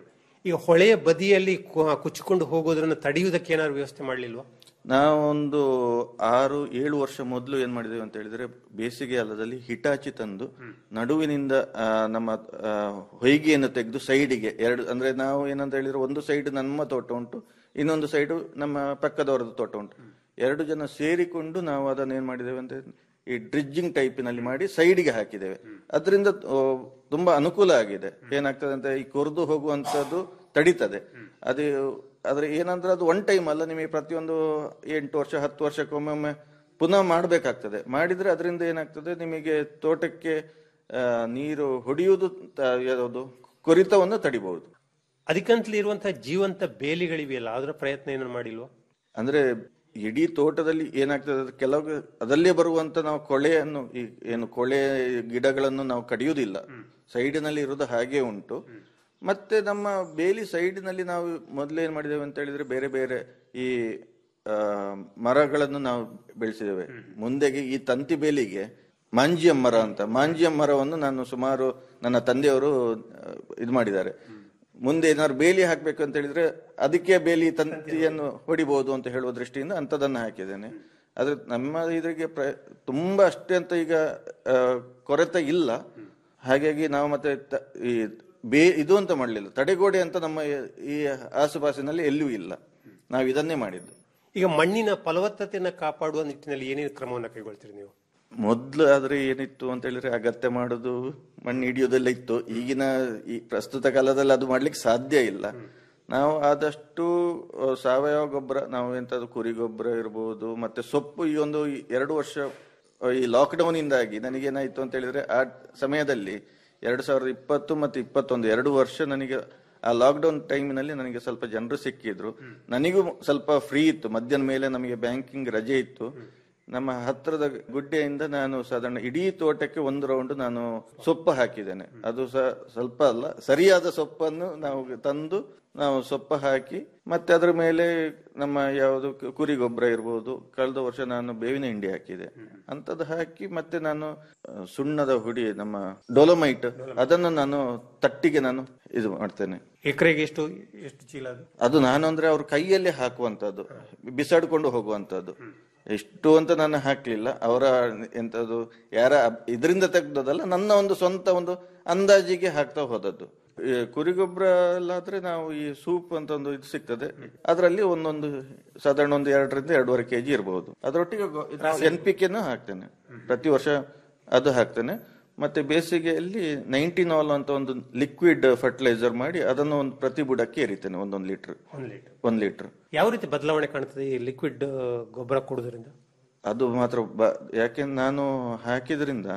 ಈಗ ಹೊಳೆಯ ಬದಿಯಲ್ಲಿ ಕು- ಕುಚ್ಚಿಕೊಂಡು ಹೋಗೋದ್ರನ್ನ ತಡೆಯುವುದಕ್ಕೆ ಏನಾದ್ರು ವ್ಯವಸ್ಥೆ ಮಾಡ್ಲಿಲ್ವಾ ನಾವೊಂದು ಆರು ಏಳು ವರ್ಷ ಮೊದಲು ಏನ್ ಮಾಡಿದ್ದೇವೆ ಅಂತ ಹೇಳಿದ್ರೆ ಬೇಸಿಗೆ ಕಾಲದಲ್ಲಿ ಹಿಟಾಚಿ ತಂದು ನಡುವಿನಿಂದ ಆ, ನಮ್ಮ ಆ, ಹೊಯ್ಗೆಯನ್ನು ತೆಗೆದು ಸೈಡಿಗೆ ಎರಡು ಅಂದ್ರೆ ನಾವು ಏನಂತ ಹೇಳಿದ್ರೆ ಒಂದು ಸೈಡ್ ನಮ್ಮ ತೋಟ ಉಂಟು ಇನ್ನೊಂದು ಸೈಡ್ ನಮ್ಮ ಪಕ್ಕದವರದ್ದು ತೋಟ ಉಂಟು ಎರಡು ಜನ ಸೇರಿಕೊಂಡು ನಾವು ಅದನ್ನ ಏನ್ ಮಾಡಿದ್ದೇವೆ ಅಂತ ಈ ಡ್ರಿಜ್ಜಿಂಗ್ ಟೈಪಿನಲ್ಲಿ ಮಾಡಿ ಸೈಡ್ಗೆ ಹಾಕಿದ್ದೇವೆ ಅದರಿಂದ ತುಂಬಾ ಅನುಕೂಲ ಆಗಿದೆ ಏನಾಗ್ತದೆ ಅಂತ ಈ ಕೊರ್ದು ಹೋಗುವಂತದ್ದು ತಡೀತದೆ ಅದು ಆದ್ರೆ ಏನಂದ್ರೆ ಅದು ಒನ್ ಟೈಮ್ ಅಲ್ಲ ನಿಮಗೆ ಪ್ರತಿಯೊಂದು ಎಂಟು ವರ್ಷ ಹತ್ತು ವರ್ಷಕ್ಕೊಮ್ಮೊಮ್ಮೆ ಪುನಃ ಮಾಡಬೇಕಾಗ್ತದೆ ಮಾಡಿದ್ರೆ ಅದರಿಂದ ಏನಾಗ್ತದೆ ನಿಮಗೆ ತೋಟಕ್ಕೆ ಆ, ನೀರು ಹೊಡೆಯುವುದು ತ- ಯಾವುದು ಕೊರಿತವನ್ನು ತಡಿಬಹುದು ಅದಕ್ಕಂತಲೇ ಇರುವಂತಹ ಜೀವಂತ ಬೇಲಿಗಳಿವೆಯಲ್ಲ ಅದರ ಪ್ರಯತ್ನ ಏನಾದ್ರು ಮಾಡಿಲ್ವಾ ಅಂದ್ರೆ ಇಡೀ ತೋಟದಲ್ಲಿ ಏನಾಗ್ತದೆ ಅಂದ್ರೆ ಕೆಲವು ಅದಲ್ಲೇ ಬರುವಂತ ನಾವು ಕೊಳೆಯನ್ನು ಈ ಏನು ಕೊಳೆ ಗಿಡಗಳನ್ನು ನಾವು ಕಡಿಯುವುದಿಲ್ಲ ಸೈಡಿನಲ್ಲಿ ಇರುವುದು ಹಾಗೆ ಉಂಟು ಮತ್ತೆ ನಮ್ಮ ಬೇಲಿ ಸೈಡಿನಲ್ಲಿ ನಾವು ಮೊದಲು ಏನ್ ಮಾಡಿದ್ದೇವೆ ಅಂತ ಹೇಳಿದ್ರೆ ಬೇರೆ ಬೇರೆ ಈ ಆ, ಮರಗಳನ್ನು ನಾವು ಬೆಳೆಸಿದ್ದೇವೆ ಮುಂದೆಗೆ ಈ ತಂತಿ ಬೇಲಿಗೆ ಮಾಂಜಿಯಂ ಮರ ಅಂತ ಮಾಂಜಿಯಂ ಮರವನ್ನು ನಾನು ಸುಮಾರು ನನ್ನ ತಂದೆಯವರು ಇದು ಮಾಡಿದ್ದಾರೆ ಮುಂದೆ ಏನಾದ್ರು ಬೇಲಿ ಹಾಕ್ಬೇಕು ಅಂತ ಹೇಳಿದ್ರೆ ಅದಕ್ಕೆ ಬೇಲಿ ತಂತಿಯನ್ನು ಹೊಡಿಬಹುದು ಅಂತ ಹೇಳುವ ದೃಷ್ಟಿಯಿಂದ ಅಂತದನ್ನು ಹಾಕಿದ್ದೇನೆ ಆದ್ರೆ ನಮ್ಮ ಇದರಿಗೆ ಪ್ರ ತುಂಬಾ ಅಷ್ಟೇ ಅಂತ ಈಗ ಆ, ಕೊರತೆ ಇಲ್ಲ ಹಾಗಾಗಿ ನಾವು ಮತ್ತೆ ತ- ಈ ಬೇ ಇದು ಅಂತ ಮಾಡಲಿಲ್ಲ ತಡೆಗೋಡೆ ಅಂತ ನಮ್ಮ ಈ- ಈ ಆಸುಪಾಸಿನಲ್ಲಿ ಎಲ್ಲೂ ಇಲ್ಲ ನಾವು ಇದನ್ನೇ ಮಾಡಿದ್ದು ಈಗ ಮಣ್ಣಿನ ಫಲವತ್ತತೆಯನ್ನ ಕಾಪಾಡುವ ನಿಟ್ಟಿನಲ್ಲಿ ಏನೇನು ಕ್ರಮವನ್ನು ಕೈಗೊಳ್ತೀರಿ ನೀವು ಮೊದ್ಲು ಆದ್ರೆ ಏನಿತ್ತು ಅಂತ ಹೇಳಿದ್ರೆ ಅಗತ್ಯ ಮಾಡುದು ಮಣ್ಣು ಹಿಡಿಯೋದೆಲ್ಲ ಇತ್ತು ಈಗಿನ ಈ ಪ್ರಸ್ತುತ ಕಾಲದಲ್ಲಿ ಅದು ಮಾಡ್ಲಿಕ್ಕೆ ಸಾಧ್ಯ ಇಲ್ಲ ನಾವು ಆದಷ್ಟು ಆ, ಸಾವಯವ ಗೊಬ್ಬರ ನಾವು ಎಂತದ್ದು ಕುರಿ ಗೊಬ್ಬರ ಇರಬಹುದು ಮತ್ತೆ ಸೊಪ್ಪು ಈ ಒಂದು ಈ ಎರಡು ವರ್ಷ ಆ, ಈ ಲಾಕ್ಡೌನ್ ಇಂದಾಗಿ ನನಗೇನಾಯ್ತು ಅಂತ ಹೇಳಿದ್ರೆ ಆ ಸಮಯದಲ್ಲಿ ಎರಡು ಸಾವಿರದ ಇಪ್ಪತ್ತು ಮತ್ತೆ ಇಪ್ಪತ್ತೊಂದು ಎರಡು ವರ್ಷ ನನಗೆ ಆ ಲಾಕ್ಡೌನ್ ಟೈಮಿನಲ್ಲಿ ನನಗೆ ಸ್ವಲ್ಪ ಜನರು ಸಿಕ್ಕಿದ್ರು ನನಗೂ ಸ್ವಲ್ಪ ಫ್ರೀ ಇತ್ತು ಮಧ್ಯಾಹ್ನ ಮೇಲೆ ನಮಗೆ ಬ್ಯಾಂಕಿಂಗ್ ರಜೆ ಇತ್ತು ನಮ್ಮ ಹತ್ತಿರದ ಗುಡ್ಡೆಯಿಂದ ನಾನು ಸಾಧಾರಣ ಇಡೀ ತೋಟಕ್ಕೆ ಒಂದು ರೌಂಡ್ ನಾನು ಸೊಪ್ಪು ಹಾಕಿದ್ದೇನೆ ಅದು ಸಹ ಸ್ವಲ್ಪ ಅಲ್ಲ ಸರಿಯಾದ ಸೊಪ್ಪನ್ನು ನಾವು ತಂದು ನಾವು ಸೊಪ್ಪು ಹಾಕಿ ಮತ್ತೆ ಅದರ ಮೇಲೆ ನಮ್ಮ ಯಾವುದು ಕು- ಕುರಿ ಗೊಬ್ಬರ ಇರ್ಬೋದು ಕಳೆದ ವರ್ಷ ನಾನು ಬೇವಿನ ಹಿಂಡಿ ಹಾಕಿದೆ ಅಂತದ್ದು ಹಾಕಿ ಮತ್ತೆ ನಾನು ಆ, ಸುಣ್ಣದ ಹುಡಿ ನಮ್ಮ ಡೊಲೊಮೈಟ್ ಅದನ್ನು ನಾನು ತಟ್ಟಿಗೆ ನಾನು ಇದು ಮಾಡ್ತೇನೆ ಎಕರೆಗೆ ಎಷ್ಟು ಎಷ್ಟು ಚೀಲ ಅದು ಅದು ನಾನು ಅಂದ್ರೆ ಅವ್ರ ಕೈಯಲ್ಲೇ ಹಾಕುವಂತದ್ದು ಬಿಸಾಡ್ಕೊಂಡು ಹೋಗುವಂತದ್ದು ಎಷ್ಟು ಅಂತ ನಾನು ಹಾಕ್ಲಿಲ್ಲ ಅವರ ಎಂತದು ಯಾರ ಇದರಿಂದ ತೆಗ್ದದಲ್ಲ ನನ್ನ ಒಂದು ಸ್ವಂತ ಒಂದು ಅಂದಾಜಿಗೆ ಹಾಕ್ತಾ ಹೋದದ್ದು ಈ ಕುರಿ ಗೊಬ್ಬರ ಎಲ್ಲಾದ್ರೆ ನಾವು ಈ ಸೂಪ್ ಅಂತ ಒಂದು ಇದು ಸಿಗ್ತದೆ ಅದರಲ್ಲಿ ಒಂದೊಂದು ಸಾಧಾರಣ ಒಂದು ಎರಡರಿಂದ ಎರಡೂವರೆ ಕೆಜಿ ಇರಬಹುದು ಅದರೊಟ್ಟಿಗೆ ಎನ್ ಪಿ ಕೆನ ಹಾಕ್ತೇನೆ ಪ್ರತಿ ವರ್ಷ ಅದು ಹಾಕ್ತೇನೆ ಮತ್ತೆ ಬೇಸಿಗೆಯಲ್ಲಿ ನೈನ್ಟೀನ್ ಆಲ್ ಅಂತ ಒಂದು ಲಿಕ್ವಿಡ್ ಫರ್ಟಿಲೈಸರ್ ಮಾಡಿ ಅದನ್ನು ಒಂದು ಪ್ರತಿ ಬುಡಕ್ಕೆ ಎರಿತೇನೆ ಒಂದೊಂದು ಲೀಟರ್ ಒಂದು ಲೀಟರ್ ಒಂದ್ ಲೀಟರ್ ಯಾವ ರೀತಿ ಬದಲಾವಣೆ ಕಾಣ್ತದೆ ಈ ಲಿಕ್ವಿಡ್ ಗೊಬ್ಬರ ಕೊಡೋದ್ರಿಂದ ಅದು ಮಾತ್ರ ಬ- ಯಾಕೆಂದ್ರೆ ನಾನು ಹಾಕಿದ್ರಿಂದ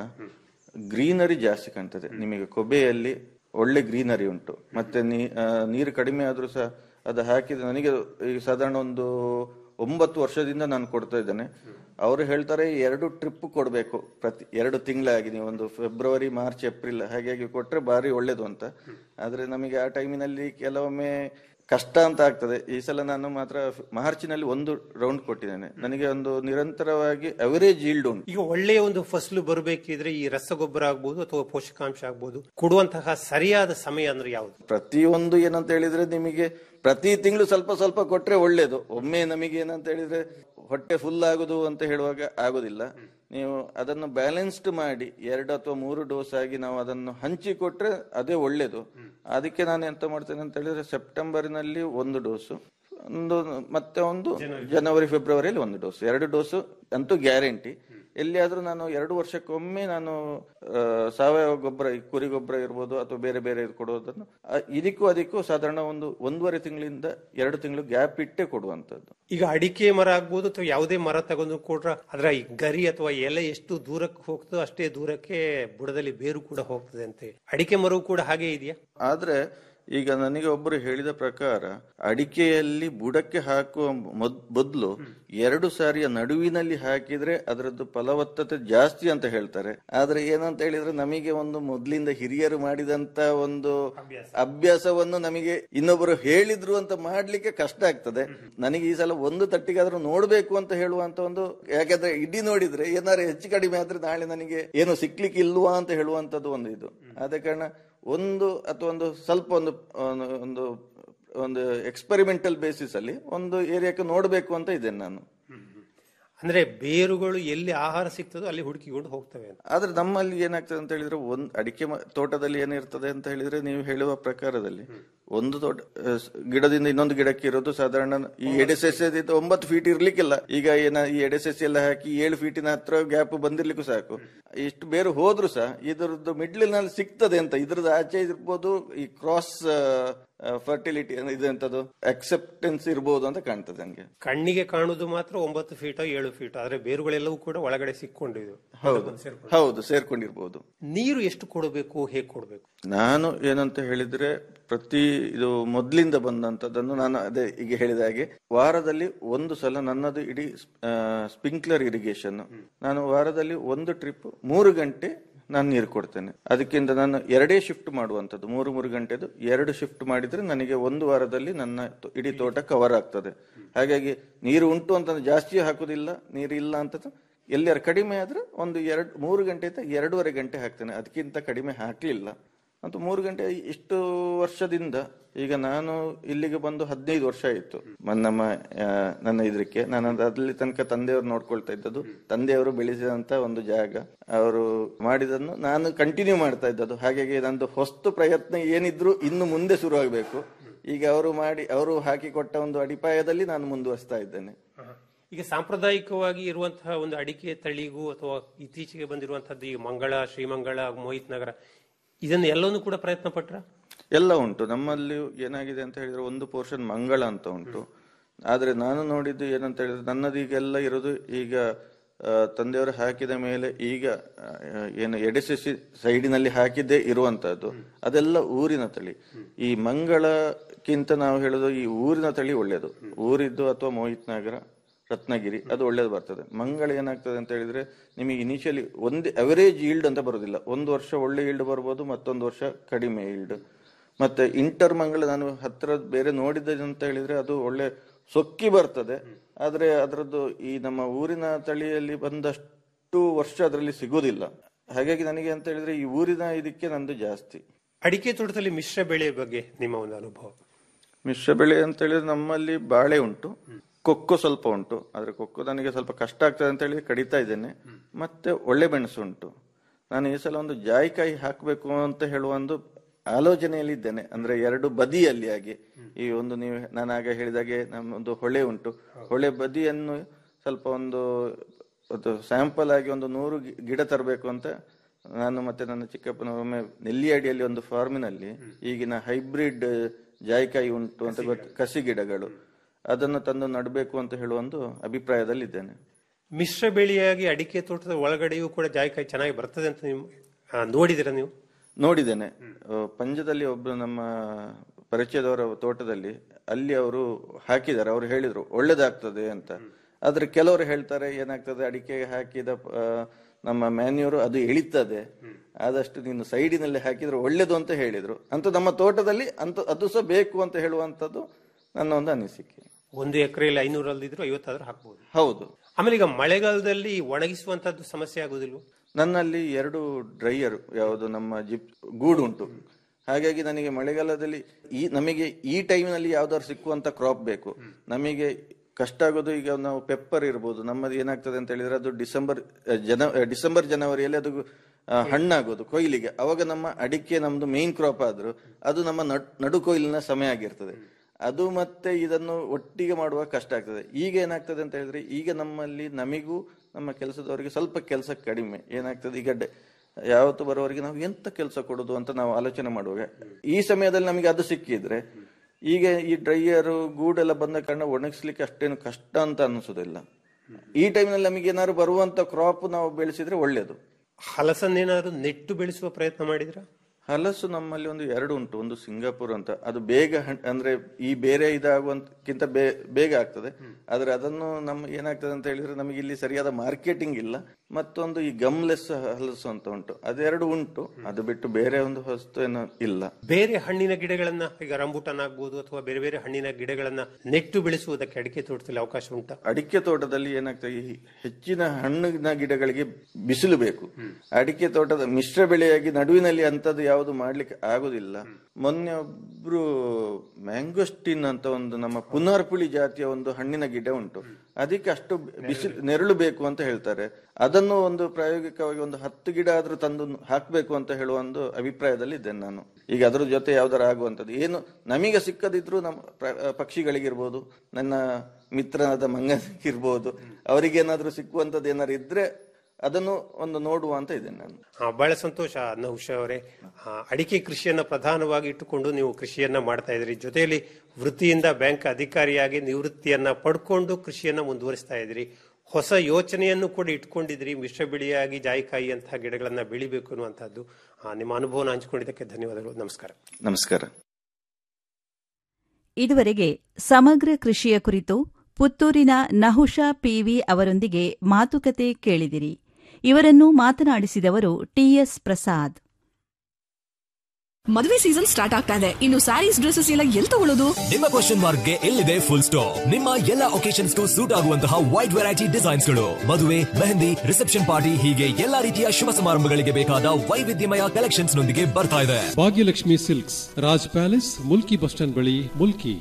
ಗ್ರೀನರಿ ಜಾಸ್ತಿ ಕಾಣ್ತದೆ ನಿಮಗೆ ಕೊಬ್ಬೆಯಲ್ಲಿ ಒಳ್ಳೆ ಗ್ರೀನರಿ ಉಂಟು ಮತ್ತೆ ನೀ- ಆ, ನೀರು ಕಡಿಮೆ ಆದ್ರೂ ಸಹ ಅದು ಹಾಕಿದ ನನಗೆ ಈಗ ಸಾಧಾರಣ ಒಂದು ಒಂಬತ್ತು ವರ್ಷದಿಂದ ನಾನು ಕೊಡ್ತಾ ಇದ್ದೇನೆ ಅವರು ಹೇಳ್ತಾರೆ ಎರಡು ಟ್ರಿಪ್ ಕೊಡಬೇಕು ಪ್ರತಿ ಎರಡು ತಿಂಗಳಾಗಿ ನೀವು ಒಂದು ಫೆಬ್ರವರಿ ಮಾರ್ಚ್ ಏಪ್ರಿಲ್ ಹಾಗಾಗಿ ಕೊಟ್ರೆ ಬಾರಿ ಒಳ್ಳೇದು ಅಂತ ಆದ್ರೆ ನಮಗೆ ಆ ಟೈಮಿನಲ್ಲಿ ಕೆಲವೊಮ್ಮೆ ಕಷ್ಟ ಅಂತ ಆಗ್ತದೆ ಈ ಸಲ ನಾನು ಮಾತ್ರ ಮಾರ್ಚಿನಲ್ಲಿ ಒಂದು ರೌಂಡ್ ಕೊಟ್ಟಿದ್ದೇನೆ ನನಗೆ ಒಂದು ನಿರಂತರವಾಗಿ ಅವರೇಜ್ ಈಲ್ಡ್ ಉಂಟು ಈಗ ಒಳ್ಳೆಯ ಒಂದು ಫಸಲು ಬರಬೇಕಿದ್ರೆ ಈ ರಸಗೊಬ್ಬರ ಆಗ್ಬೋದು ಅಥವಾ ಪೋಷಕಾಂಶ ಆಗ್ಬೋದು ಕೊಡುವಂತಹ ಸರಿಯಾದ ಸಮಯ ಅಂದ್ರೆ ಯಾವುದು ಪ್ರತಿಯೊಂದು ಏನಂತ ಹೇಳಿದ್ರೆ ನಿಮಗೆ ಪ್ರತಿ ತಿಂಗಳು ಸ್ವಲ್ಪ ಸ್ವಲ್ಪ ಕೊಟ್ರೆ ಒಳ್ಳೇದು ಒಮ್ಮೆ ನಮಗೆ ಏನಂತ ಹೇಳಿದ್ರೆ ಹೊಟ್ಟೆ ಫುಲ್ ಆಗುದು ಅಂತ ಹೇಳುವಾಗ ಆಗುದಿಲ್ಲ ನೀವು ಅದನ್ನು ಬ್ಯಾಲೆನ್ಸ್ಡ್ ಮಾಡಿ ಎರಡು ಅಥವಾ ಮೂರು ಡೋಸ್ ಆಗಿ ನಾವು ಅದನ್ನು ಹಂಚಿ ಕೊಟ್ರೆ ಅದೇ ಒಳ್ಳೇದು ಅದಕ್ಕೆ ನಾನು ಎಂತ ಮಾಡ್ತೇನೆ ಅಂತ ಹೇಳಿದ್ರೆ ಸೆಪ್ಟೆಂಬರ್ನಲ್ಲಿ ಒಂದು ಡೋಸು ಒಂದು ಮತ್ತೆ ಒಂದು ಜನವರಿ ಫೆಬ್ರವರಿಯಲ್ಲಿ ಒಂದು ಡೋಸ್ ಎರಡು ಡೋಸು ಅಂತೂ ಗ್ಯಾರಂಟಿ ಎಲ್ಲಿಯಾದ್ರೂ ನಾನು ಎರಡು ವರ್ಷಕ್ಕೊಮ್ಮೆ ನಾನು ಆ, ಸಾವಯವ ಗೊಬ್ಬರ ಈ ಕುರಿ ಗೊಬ್ಬರ ಇರ್ಬೋದು ಅಥವಾ ಬೇರೆ ಬೇರೆ ಇದು ಕೊಡುವುದನ್ನು ಆ, ಇದಕ್ಕೂ ಅದಕ್ಕೂ ಸಾಧಾರಣ ಒಂದು ಒಂದೂವರೆ ತಿಂಗಳಿಂದ ಎರಡು ತಿಂಗಳು ಗ್ಯಾಪ್ ಇಟ್ಟೇ ಕೊಡುವಂತದ್ದು ಈಗ ಅಡಿಕೆ ಮರ ಆಗ್ಬೋದು ಅಥವಾ ಯಾವುದೇ ಮರ ತಗೊಂಡು ಕೊಟ್ರ ಅದರ ಈ ಗರಿ ಅಥವಾ ಎಲೆ ಎಷ್ಟು ದೂರಕ್ಕೆ ಹೋಗ್ತದೋ ಅಷ್ಟೇ ದೂರಕ್ಕೆ ಬುಡದಲ್ಲಿ ಬೇರು ಕೂಡ ಹೋಗ್ತದೆ ಅಂತ ಅಡಿಕೆ ಮರವು ಕೂಡ ಹಾಗೆ ಇದೆಯಾ ಆದ್ರೆ ಈಗ ನನಗೆ ಒಬ್ಬರು ಹೇಳಿದ ಪ್ರಕಾರ ಅಡಿಕೆಯಲ್ಲಿ ಬುಡಕ್ಕೆ ಹಾಕುವ ಮೊದ್- ಬದಲು ಎರಡು ಸಾರಿಯ ನಡುವಿನಲ್ಲಿ ಹಾಕಿದ್ರೆ ಅದರದ್ದು ಫಲವತ್ತತೆ ಜಾಸ್ತಿ ಅಂತ ಹೇಳ್ತಾರೆ ಆದ್ರೆ ಏನಂತ ಹೇಳಿದ್ರೆ ನಮಗೆ ಒಂದು ಮೊದ್ಲಿಂದ ಹಿರಿಯರು ಮಾಡಿದಂತ ಒಂದು ಅಭ್ಯಾಸವನ್ನು ನಮಗೆ ಇನ್ನೊಬ್ಬರು ಹೇಳಿದ್ರು ಅಂತ ಮಾಡ್ಲಿಕ್ಕೆ ಕಷ್ಟ ಆಗ್ತದೆ ನನಗೆ ಈ ಸಲ ಒಂದು ತಟ್ಟಿಗಾದ್ರೂ ನೋಡ್ಬೇಕು ಅಂತ ಹೇಳುವಂತ ಒಂದು ಯಾಕಂದ್ರೆ ಇಡೀ ನೋಡಿದ್ರೆ ಏನಾದ್ರು ಹೆಚ್ಚು ಕಡಿಮೆ ಆದ್ರೆ ನಾಳೆ ನನಗೆ ಏನು ಸಿಕ್ಲಿಕ್ಕೆ ಇಲ್ವಾ ಅಂತ ಹೇಳುವಂತದ್ದು ಒಂದು ಇದು ಆದ ಕಾರಣ ಒಂದು ಅಥವಾ ಒಂದು ಸ್ವಲ್ಪ ಒಂದು ಒಂದು- ಒಂದು ಒಂದು ಎಕ್ಸ್ಪೆರಿಮೆಂಟಲ್ ಬೇಸಿಸ್ ಅಲ್ಲಿ ಒಂದು ಏರಿಯಾಕ್ಕೆ ನೋಡಬೇಕು ಅಂತ ಇದ್ದೇನೆ ನಾನು ಅಂದ್ರೆ ಬೇರುಗಳು ಎಲ್ಲಿ ಆಹಾರ ಸಿಗ್ತದೋ ಅಲ್ಲಿ ಹುಡುಕಿಕೊಂಡು ಹೋಗ್ತವೆ ಅಂತ ಆದ್ರೆ ನಮ್ಮಲ್ಲಿ ಏನಾಗ್ತದೆ ಅಂತ ಹೇಳಿದ್ರೆ ಒಂದ್ ಅಡಿಕೆ ಮ- ತೋಟದಲ್ಲಿ ಏನಿರ್ತದೆ ಅಂತ ಹೇಳಿದ್ರೆ ನೀವು ಹೇಳುವ ಪ್ರಕಾರದಲ್ಲಿ ಒಂದು ತೋಟ ಆ, ಸ್- ಗಿಡದಿಂದ ಇನ್ನೊಂದು ಗಿಡಕ್ಕೆ ಇರೋದು ಸಾಧಾರಣ ಈ ಎಡೆಸೆಸೆ ಒಂಬತ್ತು ಫೀಟ್ ಇರ್ಲಿಕ್ಕಿಲ್ಲ ಈಗ ಏನ ಈ ಎಡೆಸೆಸೆ ಎಲ್ಲ ಹಾಕಿ ಏಳು ಫೀಟಿನ ಹತ್ರ ಗ್ಯಾಪ್ ಬಂದಿರ್ಲಿಕ್ಕೂ ಸಾಕು ಇಷ್ಟು ಬೇರೆ ಹೋದ್ರು ಸಹ ಇದ್ರದ್ದು ಮಿಡ್ಲಿನಲ್ಲಿ ಸಿಗ್ತದೆ ಅಂತ ಇದ್ರದ್ದು ಆಚೆ ಇರ್ಬೋದು ಈ ಕ್ರಾಸ್ ಫರ್ಟಿಲಿಟಿ ಇದೆಂತದ್ದು ಅಕ್ಸೆಪ್ಟೆನ್ಸ್ ಇರ್ಬೋದು ಅಂತ ಕಾಣ್ತದೆ ನಂಗೆ ಕಣ್ಣಿಗೆ ಕಾಣುದು ಮಾತ್ರ ಒಂಬತ್ತು ಫೀಟ್ ಏಳು ಫೀಟ್ ಆದ್ರೆ ಬೇರುಗಳೆಲ್ಲವೂ ಕೂಡ ಒಳಗಡೆ ಸಿಕ್ಕೊಂಡಿವೆ ಹೌದು ಹೌದು ಸೇರ್ಕೊಂಡಿರ್ಬೋದು ನೀರು ಎಷ್ಟು ಕೊಡಬೇಕು ಹೇಗೆ ಕೊಡಬೇಕು ನಾನು ಏನಂತ ಹೇಳಿದ್ರೆ ಪ್ರತಿ ಇದು ಮೊದ್ಲಿಂದ ಬಂದಂತದನ್ನು ನಾನು ಅದೇ ಈಗ ಹೇಳಿದ ಹಾಗೆ ವಾರದಲ್ಲಿ ಒಂದು ಸಲ ನನ್ನದು ಇಡೀ ಸ್ಪ್ರಿಂಕ್ಲರ್ ಇರಿಗೇಷನ್ ನಾನು ವಾರದಲ್ಲಿ ಒಂದು ಟ್ರಿಪ್ ಮೂರು ಗಂಟೆ ನಾನು ನೀರು ಕೊಡ್ತೇನೆ ಅದಕ್ಕಿಂತ ನಾನು ಎರಡೇ ಶಿಫ್ಟ್ ಮಾಡುವಂತದ್ದು ಮೂರು ಮೂರು ಗಂಟೆದು ಎರಡು ಶಿಫ್ಟ್ ಮಾಡಿದ್ರೆ ನನಗೆ ಒಂದು ವಾರದಲ್ಲಿ ನನ್ನ ತೋ- ಇಡೀ ತೋಟ ಕವರ್ ಆಗ್ತದೆ ಹಾಗಾಗಿ ನೀರು ಉಂಟು ಅಂತ ಜಾಸ್ತಿ ಹಾಕುದಿಲ್ಲ ನೀರು ಇಲ್ಲ ಅಂತ ಎಲ್ಲರ ಕಡಿಮೆ ಆದ್ರೆ ಒಂದು ಎರಡು ಮೂರು ಗಂಟೆ ಎರಡೂವರೆ ಗಂಟೆ ಹಾಕ್ತೇನೆ ಅದಕ್ಕಿಂತ ಕಡಿಮೆ ಹಾಕ್ಲಿಲ್ಲ ಮತ್ತು ಮೂರು ಗಂಟೆ ಇಷ್ಟು ವರ್ಷದಿಂದ ಈಗ ನಾನು ಇಲ್ಲಿಗೆ ಬಂದು ಹದಿನೈದು ವರ್ಷ ಆಯಿತು ಮ- ನಮ್ಮ ಆ, ನನ್ನ ಇದಕ್ಕೆ ನಾನು ಅದು ಅಲ್ಲಿ ತನಕ ತಂದೆಯವರು ನೋಡ್ಕೊಳ್ತಾ ಇದ್ದದ್ದು ತಂದೆಯವರು ಬೆಳೆಸಿದಂತ ಒಂದು ಜಾಗ ಅವರು ಮಾಡಿದನ್ನು ನಾನು ಕಂಟಿನ್ಯೂ ಮಾಡ್ತಾ ಇದ್ದದ್ದು ಹಾಗಾಗಿ ನಂದು ಹೊಸ್ತು ಪ್ರಯತ್ನ ಏನಿದ್ರು ಇನ್ನು ಮುಂದೆ ಶುರು ಆಗಬೇಕು ಈಗ ಅವರು ಮಾಡಿ ಅವರು ಹಾಕಿಕೊಟ್ಟ ಒಂದು ಅಡಿಪಾಯದಲ್ಲಿ ನಾನು ಮುಂದುವರಿಸ್ತಾ ಇದ್ದೇನೆ ಈಗ ಸಾಂಪ್ರದಾಯಿಕವಾಗಿ ಇರುವಂತಹ ಒಂದು ಅಡಿಕೆ ತಳಿಗೂ ಅಥವಾ ಇತ್ತೀಚೆಗೆ ಬಂದಿರುವಂತಹದ್ದು ಈ ಮಂಗಳ ಶ್ರೀಮಂಗಳ ಮೋಹಿತ್ ನಗರ ಇದನ್ನ ಎಲ್ಲವನ್ನೂ ಕೂಡ ಪ್ರಯತ್ನ ಪಟ್ರ ಎಲ್ಲ ಉಂಟು ನಮ್ಮಲ್ಲಿ ಏನಾಗಿದೆ ಅಂತ ಹೇಳಿದ್ರೆ ಒಂದು ಪೋರ್ಷನ್ ಮಂಗಳ ಅಂತ ಉಂಟು ಆದ್ರೆ ನಾನು ನೋಡಿದ್ದು ಏನಂತ ಹೇಳಿದ್ರೆ ನನ್ನದು ಈಗೆಲ್ಲ ಇರೋದು ಈಗ ಆ, ತಂದೆಯವರು ಹಾಕಿದ ಮೇಲೆ ಈಗ ಆ, ಏನು ಎಡೆಸೆಸಿ ಸೈಡಿನಲ್ಲಿ ಹಾಕಿದ್ದೇ ಇರುವಂತಹದ್ದು ಅದೆಲ್ಲ ಊರಿನ ತಳಿ ಈ ಮಂಗಳಕ್ಕಿಂತ ನಾವು ಹೇಳೋದು ಈ ಊರಿನ ತಳಿ ಒಳ್ಳೆಯದು ಊರಿದ್ದು ಅಥವಾ ಮೋಹಿತ್ ನಗರ ರತ್ನಗಿರಿ ಅದು ಒಳ್ಳೇದು ಬರ್ತದೆ ಮಂಗಳ ಏನಾಗ್ತದೆ ಅಂತ ಹೇಳಿದ್ರೆ ನಿಮಗೆ ಇನಿಷಿಯಲಿ ಒಂದು ಅವರೇಜ್ ಈಲ್ಡ್ ಅಂತ ಬರೋದಿಲ್ಲ ಒಂದು ವರ್ಷ ಒಳ್ಳೆ ಈಲ್ಡ್ ಬರ್ಬೋದು ಮತ್ತೊಂದು ವರ್ಷ ಕಡಿಮೆ ಈಲ್ಡ್ ಮತ್ತೆ ಇಂಟರ್ ಮಂಗಳ ನಾನು ಹತ್ರ ಬೇರೆ ನೋಡಿದ್ದೆ ಅಂತ ಹೇಳಿದ್ರೆ ಅದು ಒಳ್ಳೆ ಸೊಕ್ಕಿ ಬರ್ತದೆ ಆದ್ರೆ ಅದರದ್ದು ಈ ನಮ್ಮ ಊರಿನ ತಳಿಯಲ್ಲಿ ಬಂದಷ್ಟು ವರ್ಷ ಅದರಲ್ಲಿ ಸಿಗೋದಿಲ್ಲ ಹಾಗಾಗಿ ನನಗೆ ಅಂತ ಹೇಳಿದ್ರೆ ಈ ಊರಿನ ಇದಕ್ಕೆ ನಂದು ಜಾಸ್ತಿ ಅಡಿಕೆ ತೋಟದಲ್ಲಿ ಮಿಶ್ರ ಬೆಳೆ ಬಗ್ಗೆ ನಿಮ್ಮ ಒಂದು ಅನುಭವ ಮಿಶ್ರ ಬೆಳೆ ಅಂತ ಹೇಳಿದ್ರೆ ನಮ್ಮಲ್ಲಿ ಬಾಳೆ ಉಂಟು ಕೊಕ್ಕೋ ಸ್ವಲ್ಪ ಉಂಟು ಆದ್ರೆ ಕೊಕ್ಕೋ ನನಗೆ ಸ್ವಲ್ಪ ಕಷ್ಟ ಆಗ್ತದೆ ಅಂತ ಹೇಳಿ ಕಡಿತಾ ಇದ್ದೇನೆ ಮತ್ತೆ ಒಳ್ಳೆ ಮೆಣಸು ಉಂಟು ನಾನು ಈ ಸಲ ಒಂದು ಜಾಯಿಕಾಯಿ ಹಾಕಬೇಕು ಅಂತ ಹೇಳುವ ಒಂದು ಆಲೋಚನೆಯಲ್ಲಿ ಇದ್ದೇನೆ ಅಂದ್ರೆ ಎರಡು ಬದಿಯಲ್ಲಿ ಆಗಿ ಈ ಒಂದು ನೀವು ನಾನು ಆಗ ಹೇಳಿದಾಗೆ ನಮ್ಮೊಂದು ಹೊಳೆ ಉಂಟು ಹೊಳೆ ಬದಿಯನ್ನು ಸ್ವಲ್ಪ ಒಂದು ಒಂದು ಸ್ಯಾಂಪಲ್ ಆಗಿ ಒಂದು ನೂರು ಗಿ- ಗಿಡ ತರಬೇಕು ಅಂತ ನಾನು ಮತ್ತೆ ನನ್ನ ಚಿಕ್ಕಪ್ಪನ ಒಮ್ಮೆ ನೆಲ್ಲಿಯಾಡಿಯಲ್ಲಿ ಒಂದು ಫಾರ್ಮಿನಲ್ಲಿ ಈಗಿನ ಹೈಬ್ರಿಡ್ ಜಾಯಿಕಾಯಿ ಉಂಟು ಅಂತ ಗೊತ್ತು ಕಸಿ ಗಿಡಗಳು ಅದನ್ನು ತಂದು ನಡಬೇಕು ಅಂತ ಹೇಳುವ ಒಂದು ಅಭಿಪ್ರಾಯದಲ್ಲಿದ್ದೇನೆ ಮಿಶ್ರ ಬೆಳೆಯಾಗಿ ಅಡಿಕೆ ತೋಟದ ಒಳಗಡೆಯೂ ಕೂಡ ಜಾಯಿಕಾಯಿ ಚೆನ್ನಾಗಿ ಬರ್ತದೆ ಅಂತ ನೀವು ಆ, ನೋಡಿದಿರ ನೀವು ನೋಡಿದ್ದೇನೆ ಆ, ಪಂಜದಲ್ಲಿ ಒಬ್ಬರು ನಮ್ಮ ಪರಿಚಯದವರ ತೋಟದಲ್ಲಿ ಅಲ್ಲಿ ಅವರು ಹಾಕಿದ್ದಾರೆ ಅವರು ಹೇಳಿದ್ರು ಒಳ್ಳೇದಾಗ್ತದೆ ಅಂತ ಆದ್ರೆ ಕೆಲವರು ಹೇಳ್ತಾರೆ ಏನಾಗ್ತದೆ ಅಡಿಕೆಗೆ ಹಾಕಿದ ಆ, ನಮ್ಮ ಮ್ಯಾನ್ಯೂರು ಅದು ಎಳಿತದೆ ಆದಷ್ಟು ನೀನು ಸೈಡಿನಲ್ಲಿ ಹಾಕಿದ್ರೆ ಒಳ್ಳೇದು ಅಂತ ಹೇಳಿದ್ರು ಅಂತ ನಮ್ಮ ತೋಟದಲ್ಲಿ ಅಂತ ಅದು ಸಹ ಬೇಕು ಅಂತ ಹೇಳುವಂತದ್ದು ನನ್ನ ಒಂದು ಅನಿಸಿಕೆ ಒಂದು ಎಕರೆಯಲ್ಲಿ ಐನೂರು ಅಲ್ದಿದ್ರು ಐವತ್ತಾದ್ರೂ ಹಾಕ್ಬೋದು ಹೌದು ಆಮೇಲೆ ಈಗ ಮಳೆಗಾಲದಲ್ಲಿ ಒಣಗಿಸುವಂತದ್ದು ಸಮಸ್ಯೆ ಆಗುದಿಲ್ವ ನನ್ನಲ್ಲಿ ಎರಡು ಡ್ರೈಯರ್ ಯಾವುದು ನಮ್ಮ ಜಿಪ್ ಗೂಡು ಉಂಟು ಹಾಗಾಗಿ ನನಗೆ ಮಳೆಗಾಲದಲ್ಲಿ ಈ ನಮಗೆ ಈ ಟೈಮಿನಲ್ಲಿ ಯಾವ್ದಾದ್ರು ಸಿಕ್ಕುವಂತ ಕ್ರಾಪ್ ಬೇಕು ನಮಗೆ ಕಷ್ಟ ಆಗೋದು ಈಗ ನಾವು ಪೆಪ್ಪರ್ ಇರ್ಬೋದು ನಮ್ಮದು ಏನಾಗ್ತದೆ ಅಂತ ಹೇಳಿದ್ರೆ ಅದು ಡಿಸೆಂಬರ್ ಅಹ್, ಜನ ಅಹ್, ಡಿಸೆಂಬರ್ ಜನವರಿಯಲ್ಲಿ ಅದು ಅಹ್, ಹಣ್ಣಾಗೋದು ಕೊಯ್ಲಿಗೆ ಅವಾಗ ನಮ್ಮ ಅಡಿಕೆ ನಮ್ದು ಮೇನ್ ಕ್ರಾಪ್ ಆದ್ರೂ ಅದು ನಮ್ಮ ನಡ್- ನಡು ಕೊಯ್ಲಿನ ಸಮಯ ಆಗಿರ್ತದೆ ಅದು ಮತ್ತೆ ಇದನ್ನು ಒಟ್ಟಿಗೆ ಮಾಡುವ ಕಷ್ಟ ಆಗ್ತದೆ ಈಗ ಏನಾಗ್ತದೆ ಅಂತ ಹೇಳಿದ್ರೆ ಈಗ ನಮ್ಮಲ್ಲಿ ನಮಿಗೂ ನಮ್ಮ ಕೆಲಸದವರಿಗೆ ಸ್ವಲ್ಪ ಕೆಲಸ ಕಡಿಮೆ ಏನಾಗ್ತದೆ ಈಗ ಡೆ- ಯಾವತ್ತು ಬರೋವರೆಗೆ ನಾವು ಎಂತ ಕೆಲಸ ಕೊಡುದು ಅಂತ ನಾವು ಆಲೋಚನೆ ಮಾಡುವಾಗ ಈ ಸಮಯದಲ್ಲಿ ನಮಗೆ ಅದು ಸಿಕ್ಕಿದ್ರೆ ಈಗ ಈ ಡ್ರೈಯರ್ ಗೂಡೆಲ್ಲ ಬಂದ ಕಾರಣ ಒಣಗಿಸ್ಲಿಕ್ಕೆ ಅಷ್ಟೇನು ಕಷ್ಟ ಅಂತ ಅನಿಸೋದಿಲ್ಲ ಈ ಟೈಮ್ನಲ್ಲಿ ನಮಗೆ ಏನಾದ್ರು ಬರುವಂತ ಕ್ರಾಪ್ ನಾವು ಬೆಳೆಸಿದ್ರೆ ಒಳ್ಳೇದು ಹಲಸನ್ನೇನಾದ್ರೂ ನೆಟ್ಟು ಬೆಳೆಸುವ ಪ್ರಯತ್ನ ಮಾಡಿದ್ರ ಹಲಸು ನಮ್ಮಲ್ಲಿ ಒಂದು ಎರಡು ಉಂಟು ಒಂದು ಸಿಂಗಾಪುರ್ ಅಂತ ಅದು ಬೇಗ ಹಣ್- ಅಂದ್ರೆ ಈ ಬೇರೆ ಇದಾಗುವಂತಕ್ಕಿಂತ ಬೇ- ಬೇಗ ಆಗ್ತದೆ ಆದ್ರೆ ಅದನ್ನು ನಮ್ಮ ಏನಾಗ್ತದೆ ಅಂತ ಹೇಳಿದ್ರೆ ನಮಗೆ ಇಲ್ಲಿ ಸರಿಯಾದ ಮಾರ್ಕೆಟಿಂಗ್ ಇಲ್ಲ ಮತ್ತೊಂದು ಈ ಗಮ್ಲೆಸ್ ಹಲಸು ಅಂತ ಉಂಟು ಅದೆರಡು ಉಂಟು ಅದು ಬಿಟ್ಟು ಬೇರೆ ಒಂದು ವಸ್ತು ಏನು ಇಲ್ಲ ಬೇರೆ ಹಣ್ಣಿನ ಗಿಡಗಳನ್ನ ಈಗ ರಂಬುಟಾನ್ ಆಗ್ಬೋದು ಅಥವಾ ಬೇರೆ ಬೇರೆ ಹಣ್ಣಿನ ಗಿಡಗಳನ್ನ ನೆಟ್ಟು ಬೆಳೆಸುವುದಕ್ಕೆ ಅಡಿಕೆ ತೋಟದಲ್ಲಿ ಅವಕಾಶ ಉಂಟಾ ಅಡಿಕೆ ತೋಟದಲ್ಲಿ ಏನಾಗ್ತದೆ ಈ ಹೆಚ್ಚಿನ ಹಣ್ಣಿನ ಗಿಡಗಳಿಗೆ ಬಿಸಿಲು ಬೇಕು ಅಡಿಕೆ ತೋಟದ ಮಿಶ್ರ ಬೆಳೆಯಾಗಿ ನಡುವಿನಲ್ಲಿ ಅಂತದ್ದು ಯಾವುದು ಮಾಡ್ಲಿಕ್ಕೆ ಆಗುದಿಲ್ಲ ಮೊನ್ನೆ ಒಬ್ರು ಮ್ಯಾಂಗೋಸ್ಟಿನ್ ಅಂತ ಒಂದು ನಮ್ಮ ಪುನರ್ಪುಳಿ ಜಾತಿಯ ಒಂದು ಹಣ್ಣಿನ ಗಿಡ ಉಂಟು ಅದಕ್ಕೆ ಅಷ್ಟು ಬಿಸಿಲು ನೆರಳು ಬೇಕು ಅಂತ ಹೇಳ್ತಾರೆ ಅದನ್ನು ಒಂದು ಪ್ರಾಯೋಗಿಕವಾಗಿ ಒಂದು ಹತ್ತು ಗಿಡ ಆದ್ರೂ ತಂದು ಹಾಕ್ಬೇಕು ಅಂತ ಹೇಳುವ ಒಂದು ಅಭಿಪ್ರಾಯದಲ್ಲಿ ಇದ್ದೇನೆ ನಾನು ಈಗ ಅದ್ರ ಜೊತೆ ಯಾವ್ದಾರ ಆಗುವಂಥದ್ದು ಏನು ನಮಗೆ ಸಿಕ್ಕದಿದ್ರು ನಮ್ಮ ಪ್ರ- ಪಕ್ಷಿಗಳಿಗಿರ್ಬೋದು ನನ್ನ ಮಿತ್ರನಾದ ಮಂಗನಿಗಿರ್ಬೋದು ಅವರಿಗೇನಾದ್ರೂ ಸಿಕ್ಕುವಂಥದ್ದು ಏನಾದ್ರು ಇದ್ರೆ ಅದನ್ನು ಒಂದು ನೋಡುವ ಅಂತ ಇದ್ದೇನೆ ನಾನು ಆ, ಬಹಳ ಸಂತೋಷ ನಹುಷ ಅವರೇ ಆ, ಅಡಿಕೆ ಕೃಷಿಯನ್ನ ಪ್ರಧಾನವಾಗಿ ಇಟ್ಟುಕೊಂಡು ನೀವು ಕೃಷಿಯನ್ನ ಮಾಡ್ತಾ ಇದ್ರಿ ಜೊತೆಯಲ್ಲಿ ವೃತ್ತಿಯಿಂದ ಬ್ಯಾಂಕ್ ಅಧಿಕಾರಿಯಾಗಿ ನಿವೃತ್ತಿಯನ್ನ ಪಡ್ಕೊಂಡು ಕೃಷಿಯನ್ನ ಮುಂದುವರಿಸ್ತಾ ಇದ್ರಿ ಹೊಸ ಯೋಚನೆಯನ್ನು ಕೂಡ ಇಟ್ಕೊಂಡಿದ್ರಿ ಮಿಶ್ರ ಬೆಳೆಯಾಗಿ ಜಾಯಿಕಾಯಿ ಅಂತಹ ಗಿಡಗಳನ್ನ ಬೆಳಿಬೇಕು ಅನ್ನುವಂಥದ್ದು ಆ, ನಿಮ್ಮ ಅನುಭವನ ಹಂಚಿಕೊಂಡಿದ್ದಕ್ಕೆ ಧನ್ಯವಾದಗಳು ನಮಸ್ಕಾರ ನಮಸ್ಕಾರ ಇದುವರೆಗೆ ಸಮಗ್ರ ಕೃಷಿಯ ಕುರಿತು ಪುತ್ತೂರಿನ ನಹುಷಾ ಪಿವಿ ಅವರೊಂದಿಗೆ ಮಾತುಕತೆ ಕೇಳಿದಿರಿ ಇವರನ್ನು ಮಾತನಾಡಿಸಿದವರು ಟಿಎಸ್ ಪ್ರಸಾದ್ ಮದುವೆ ಸೀಸನ್ ಸ್ಟಾರ್ಟ್ ಆಗ್ತಾ ಇದೆ ಇನ್ನು ಸ್ಯಾರೀಸ್ ಡ್ರೆಸ್ಸಸ್ ಎಲ್ಲ ಎಲ್ಲಿ ತಗೊಳ್ಳೋದು ನಿಮ್ಮ ಕ್ವಶನ್ ಮಾರ್ಕ್ಗೆ ಎಲ್ಲಿದೆ ಫುಲ್ ಸ್ಟಾಪ್ ನಿಮ್ಮ ಎಲ್ಲ ಒಕೇಶನ್ಸ್ಗೂ ಸೂಟ್ ಆಗುವಂತಹ ವೈಡ್ ವೆರೈಟಿ ಡಿಸೈನ್ಸ್ಗಳು ಮದುವೆ ಮೆಹಂದಿ ರಿಸೆಪ್ಷನ್ ಪಾರ್ಟಿ ಹೀಗೆ ಎಲ್ಲಾ ರೀತಿಯ ಶುಭ ಸಮಾರಂಭಗಳಿಗೆ ಬೇಕಾದ ವೈವಿಧ್ಯಮಯ ಕಲೆಕ್ಷನ್ಸ್ ನೊಂದಿಗೆ ಬರ್ತಾ ಇದೆ Bhagyalakshmi silks Raj palace Mulki bus stand ಬಳಿ ಮುಲ್ಕಿ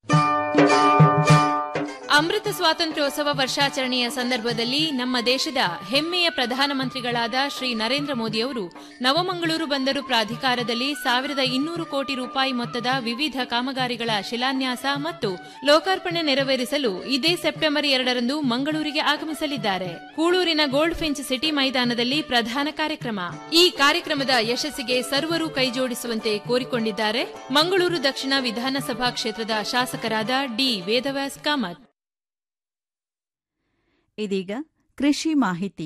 ಅಮೃತ ಸ್ವಾತಂತ್ರ್ಯೋತ್ಸವ ವರ್ಷಾಚರಣೆಯ ಸಂದರ್ಭದಲ್ಲಿ ನಮ್ಮ ದೇಶದ ಹೆಮ್ಮೆಯ ಪ್ರಧಾನಮಂತ್ರಿಗಳಾದ ಶ್ರೀ ನರೇಂದ್ರ ಮೋದಿಯವರು ನವಮಂಗಳೂರು ಬಂದರು ಪ್ರಾಧಿಕಾರದಲ್ಲಿ ಸಾವಿರದ ಇನ್ನೂರು ಕೋಟಿ ರೂಪಾಯಿ ಮೊತ್ತದ ವಿವಿಧ ಕಾಮಗಾರಿಗಳ ಶಿಲಾನ್ಯಾಸ ಮತ್ತು ಲೋಕಾರ್ಪಣೆ ನೆರವೇರಿಸಲು ಇದೇ ಸೆಪ್ಟೆಂಬರ್ ಎರಡರಂದು ಮಂಗಳೂರಿಗೆ ಆಗಮಿಸಲಿದ್ದಾರೆ ಕೂಳೂರಿನ ಗೋಲ್ಡ್ ಫಿಂಚ್ ಸಿಟಿ ಮೈದಾನದಲ್ಲಿ ಪ್ರಧಾನ ಕಾರ್ಯಕ್ರಮ ಈ ಕಾರ್ಯಕ್ರಮದ ಯಶಸ್ಸಿಗೆ ಸರ್ವರು ಕೈಜೋಡಿಸುವಂತೆ ಕೋರಿಕೊಂಡಿದ್ದಾರೆ ಮಂಗಳೂರು ದಕ್ಷಿಣ ವಿಧಾನಸಭಾ ಕ್ಷೇತ್ರದ ಶಾಸಕರಾದ ಡಿ ವೇದವ್ಯಾಸ್ ಕಾಮತ್ ಇದೀಗ ಕೃಷಿ ಮಾಹಿತಿ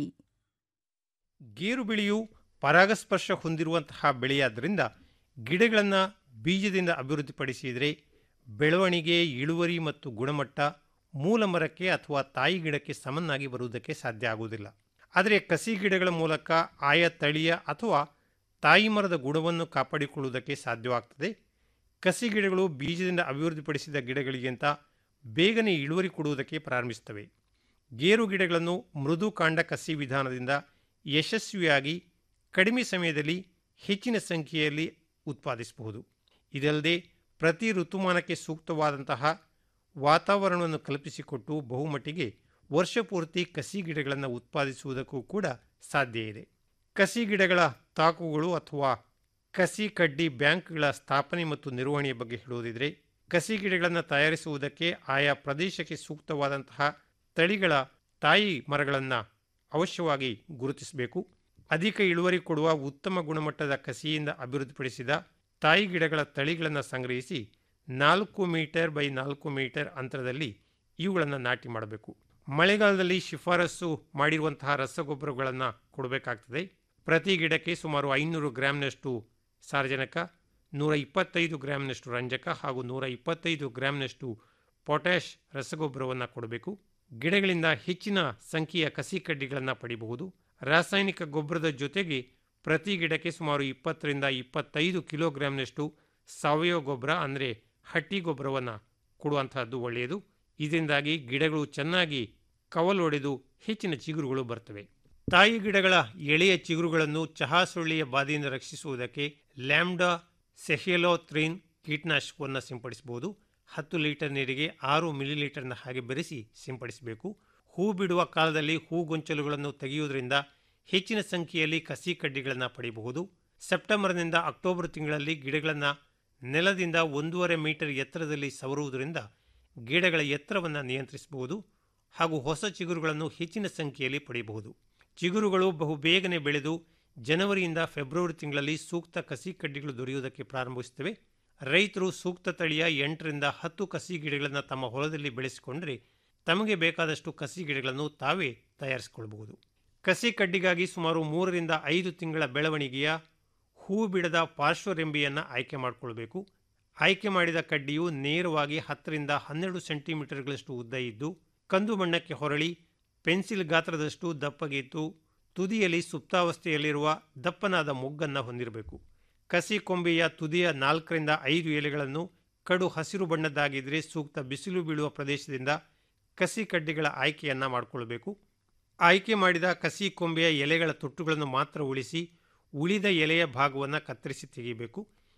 ಗೇರು ಬೆಳೆಯು ಪರಾಗಸ್ಪರ್ಶ ಹೊಂದಿರುವಂತಹ ಬೆಳೆಯಾದ್ದರಿಂದ ಗಿಡಗಳನ್ನು ಬೀಜದಿಂದ ಅಭಿವೃದ್ಧಿಪಡಿಸಿದರೆ ಬೆಳವಣಿಗೆ ಇಳುವರಿ ಮತ್ತು ಗುಣಮಟ್ಟ ಮೂಲ ಮರಕ್ಕೆ ಅಥವಾ ತಾಯಿ ಗಿಡಕ್ಕೆ ಸಮನಾಗಿ ಬರುವುದಕ್ಕೆ ಸಾಧ್ಯ ಆಗುವುದಿಲ್ಲ ಆದರೆ ಕಸಿ ಗಿಡಗಳ ಮೂಲಕ ಆಯಾ ತಳಿಯ ಅಥವಾ ತಾಯಿ ಮರದ ಗುಣವನ್ನು ಕಾಪಾಡಿಕೊಳ್ಳುವುದಕ್ಕೆ ಸಾಧ್ಯವಾಗ್ತದೆ ಕಸಿ ಗಿಡಗಳು ಬೀಜದಿಂದ ಅಭಿವೃದ್ಧಿಪಡಿಸಿದ ಗಿಡಗಳಿಗಿಂತ ಬೇಗನೆ ಇಳುವರಿ ಕೊಡುವುದಕ್ಕೆ ಪ್ರಾರಂಭಿಸುತ್ತವೆ ಗೇರು ಗಿಡಗಳನ್ನು ಮೃದು ಕಾಂಡ ಕಸಿ ವಿಧಾನದಿಂದ ಯಶಸ್ವಿಯಾಗಿ ಕಡಿಮೆ ಸಮಯದಲ್ಲಿ ಹೆಚ್ಚಿನ ಸಂಖ್ಯೆಯಲ್ಲಿ ಉತ್ಪಾದಿಸಬಹುದು ಇದಲ್ಲದೆ ಪ್ರತಿ ಋತುಮಾನಕ್ಕೆ ಸೂಕ್ತವಾದಂತಹ ವಾತಾವರಣವನ್ನು ಕಲ್ಪಿಸಿಕೊಟ್ಟು ಬಹುಮಟ್ಟಿಗೆ ವರ್ಷಪೂರ್ತಿ ಕಸಿ ಗಿಡಗಳನ್ನು ಉತ್ಪಾದಿಸುವುದಕ್ಕೂ ಕೂಡ ಸಾಧ್ಯ ಇದೆ ಕಸಿ ಗಿಡಗಳ ತಾಕುಗಳು ಅಥವಾ ಕಸಿ ಕಡ್ಡಿ ಬ್ಯಾಂಕ್ಗಳ ಸ್ಥಾಪನೆ ಮತ್ತು ನಿರ್ವಹಣೆಯ ಬಗ್ಗೆ ಹೇಳುವುದಿದ್ರೆ ಕಸಿ ಗಿಡಗಳನ್ನು ತಯಾರಿಸುವುದಕ್ಕೆ ಆಯಾ ಪ್ರದೇಶಕ್ಕೆ ಸೂಕ್ತವಾದಂತಹ ತಳಿಗಳ ತಾಯಿ ಮರಗಳನ್ನು ಅವಶ್ಯವಾಗಿ ಗುರುತಿಸಬೇಕು ಅಧಿಕ ಇಳುವರಿ ಕೊಡುವ ಉತ್ತಮ ಗುಣಮಟ್ಟದ ಕಸಿಯಿಂದ ಅಭಿವೃದ್ಧಿಪಡಿಸಿದ ತಾಯಿ ಗಿಡಗಳ ತಳಿಗಳನ್ನು ಸಂಗ್ರಹಿಸಿ ನಾಲ್ಕು ಮೀಟರ್ ಬೈ ನಾಲ್ಕು ಮೀಟರ್ ಅಂತರದಲ್ಲಿ ಇವುಗಳನ್ನು ನಾಟಿ ಮಾಡಬೇಕು ಮಳೆಗಾಲದಲ್ಲಿ ಶಿಫಾರಸು ಮಾಡಿರುವಂತಹ ರಸಗೊಬ್ಬರಗಳನ್ನು ಕೊಡಬೇಕಾಗ್ತದೆ ಪ್ರತಿ ಗಿಡಕ್ಕೆ ಸುಮಾರು ಐನೂರು ಗ್ರಾಂನಷ್ಟು ಸಾರಜನಕ ನೂರ ಇಪ್ಪತ್ತೈದು ಗ್ರಾಂನಷ್ಟು ರಂಜಕ ಹಾಗೂ ನೂರ ಇಪ್ಪತ್ತೈದು ಗ್ರಾಂನಷ್ಟು ಪೊಟ್ಯಾಷ್ ರಸಗೊಬ್ಬರವನ್ನು ಕೊಡಬೇಕು ಗಿಡಗಳಿಂದ ಹೆಚ್ಚಿನ ಸಂಖ್ಯೆಯ ಕಸಿ ಕಡ್ಡಿಗಳನ್ನು ಪಡೆಯಬಹುದು ರಾಸಾಯನಿಕ ಗೊಬ್ಬರದ ಜೊತೆಗೆ ಪ್ರತಿ ಗಿಡಕ್ಕೆ ಸುಮಾರು ಇಪ್ಪತ್ತರಿಂದ ಇಪ್ಪತ್ತೈದು ಕಿಲೋಗ್ರಾಂನಷ್ಟು ಸಾವಯವ ಗೊಬ್ಬರ ಅಂದರೆ ಹಟ್ಟಿ ಗೊಬ್ಬರವನ್ನು ಕೊಡುವಂತಹದ್ದು ಒಳ್ಳೆಯದು ಇದರಿಂದಾಗಿ ಗಿಡಗಳು ಚೆನ್ನಾಗಿ ಕವಲೊಡೆದು ಹೆಚ್ಚಿನ ಚಿಗುರುಗಳು ಬರ್ತವೆ ತಾಯಿ ಗಿಡಗಳ ಎಳೆಯ ಚಿಗುರುಗಳನ್ನು ಚಹಾ ಸೊಳ್ಳೆಯ ಬಾಧೆಯಿಂದ ರಕ್ಷಿಸುವುದಕ್ಕೆ ಲ್ಯಾಂಬ್ಡಾ ಸೆಹಿಯಲೋತ್ರಿನ್ ಕೀಟನಾಶಕವನ್ನು ಸಿಂಪಡಿಸಬಹುದು ಹತ್ತು ಲೀಟರ್ ನೀರಿಗೆ ಆರು ಮಿಲಿಲೀಟರ್ನ ಹಾಗೆ ಬೆರೆಸಿ ಸಿಂಪಡಿಸಬೇಕು ಹೂ ಬಿಡುವ ಕಾಲದಲ್ಲಿ ಹೂಗೊಂಚಲುಗಳನ್ನು ತೆಗೆಯುವುದರಿಂದ ಹೆಚ್ಚಿನ ಸಂಖ್ಯೆಯಲ್ಲಿ ಕಸಿ ಕಡ್ಡಿಗಳನ್ನು ಪಡೆಯಬಹುದು ಸೆಪ್ಟೆಂಬರ್ನಿಂದ ಅಕ್ಟೋಬರ್ ತಿಂಗಳಲ್ಲಿ ಗಿಡಗಳನ್ನು ನೆಲದಿಂದ ಒಂದೂವರೆ ಮೀಟರ್ ಎತ್ತರದಲ್ಲಿ ಸವರುವುದರಿಂದ ಗಿಡಗಳ ಎತ್ತರವನ್ನು ನಿಯಂತ್ರಿಸಬಹುದು ಹಾಗೂ ಹೊಸ ಚಿಗುರುಗಳನ್ನು ಹೆಚ್ಚಿನ ಸಂಖ್ಯೆಯಲ್ಲಿ ಪಡೆಯಬಹುದು ಚಿಗುರುಗಳು ಬಹು ಬೇಗನೆ ಬೆಳೆದು ಜನವರಿಯಿಂದ ಫೆಬ್ರವರಿ ತಿಂಗಳಲ್ಲಿ ಸೂಕ್ತ ಕಸಿ ಕಡ್ಡಿಗಳು ದೊರೆಯುವುದಕ್ಕೆ ಪ್ರಾರಂಭಿಸುತ್ತವೆ ರೈತರು ಸೂಕ್ತ ತಳಿಯ ಎಂಟರಿಂದ ಹತ್ತು ಕಸಿ ಗಿಡಗಳನ್ನು ತಮ್ಮ ಹೊಲದಲ್ಲಿ ಬೆಳೆಸಿಕೊಂಡರೆ ತಮಗೆ ಬೇಕಾದಷ್ಟು ಕಸಿ ಗಿಡಗಳನ್ನು ತಾವೇ ತಯಾರಿಸಿಕೊಳ್ಳಬಹುದು ಕಸಿ ಕಡ್ಡಿಗಾಗಿ ಸುಮಾರು ಮೂರರಿಂದ ಐದು ತಿಂಗಳ ಬೆಳವಣಿಗೆಯ ಹೂ ಬಿಡದ ಪಾರ್ಶ್ವರೆಂಬೆಯನ್ನು ಆಯ್ಕೆ ಮಾಡಿಕೊಳ್ಬೇಕು ಆಯ್ಕೆ ಮಾಡಿದ ಕಡ್ಡಿಯು ನೇರವಾಗಿ ಹತ್ತರಿಂದ ಹನ್ನೆರಡು ಸೆಂಟಿಮೀಟರ್ಗಳಷ್ಟು ಉದ್ದ ಇದ್ದು ಕಂದು ಬಣ್ಣಕ್ಕೆ ಹೊರಳಿ ಪೆನ್ಸಿಲ್ ಗಾತ್ರದಷ್ಟು ದಪ್ಪಗಿದ್ದು ತುದಿಯಲ್ಲಿ ಸುಪ್ತಾವಸ್ಥೆಯಲ್ಲಿರುವ ದಪ್ಪನಾದ ಮೊಗ್ಗನ್ನು ಹೊಂದಿರಬೇಕು ಕಸಿ ಕೊಂಬೆಯ ತುದಿಯ ನಾಲ್ಕರಿಂದ ಐದು ಎಲೆಗಳನ್ನು ಕಡು ಹಸಿರು ಬಣ್ಣದ್ದಾಗಿದ್ದರೆ ಸೂಕ್ತ ಬಿಸಿಲು ಬೀಳುವ ಪ್ರದೇಶದಿಂದ ಕಸಿ ಕಡ್ಡಿಗಳ ಆಯ್ಕೆಯನ್ನು ಮಾಡಿಕೊಳ್ಬೇಕು ಆಯ್ಕೆ ಮಾಡಿದ ಕಸಿ ಕೊಂಬೆಯ ಎಲೆಗಳ ತೊಟ್ಟುಗಳನ್ನು ಮಾತ್ರ ಉಳಿಸಿ ಉಳಿದ ಎಲೆಯ ಭಾಗವನ್ನು ಕತ್ತರಿಸಿ ತೆಗೆಯಬೇಕು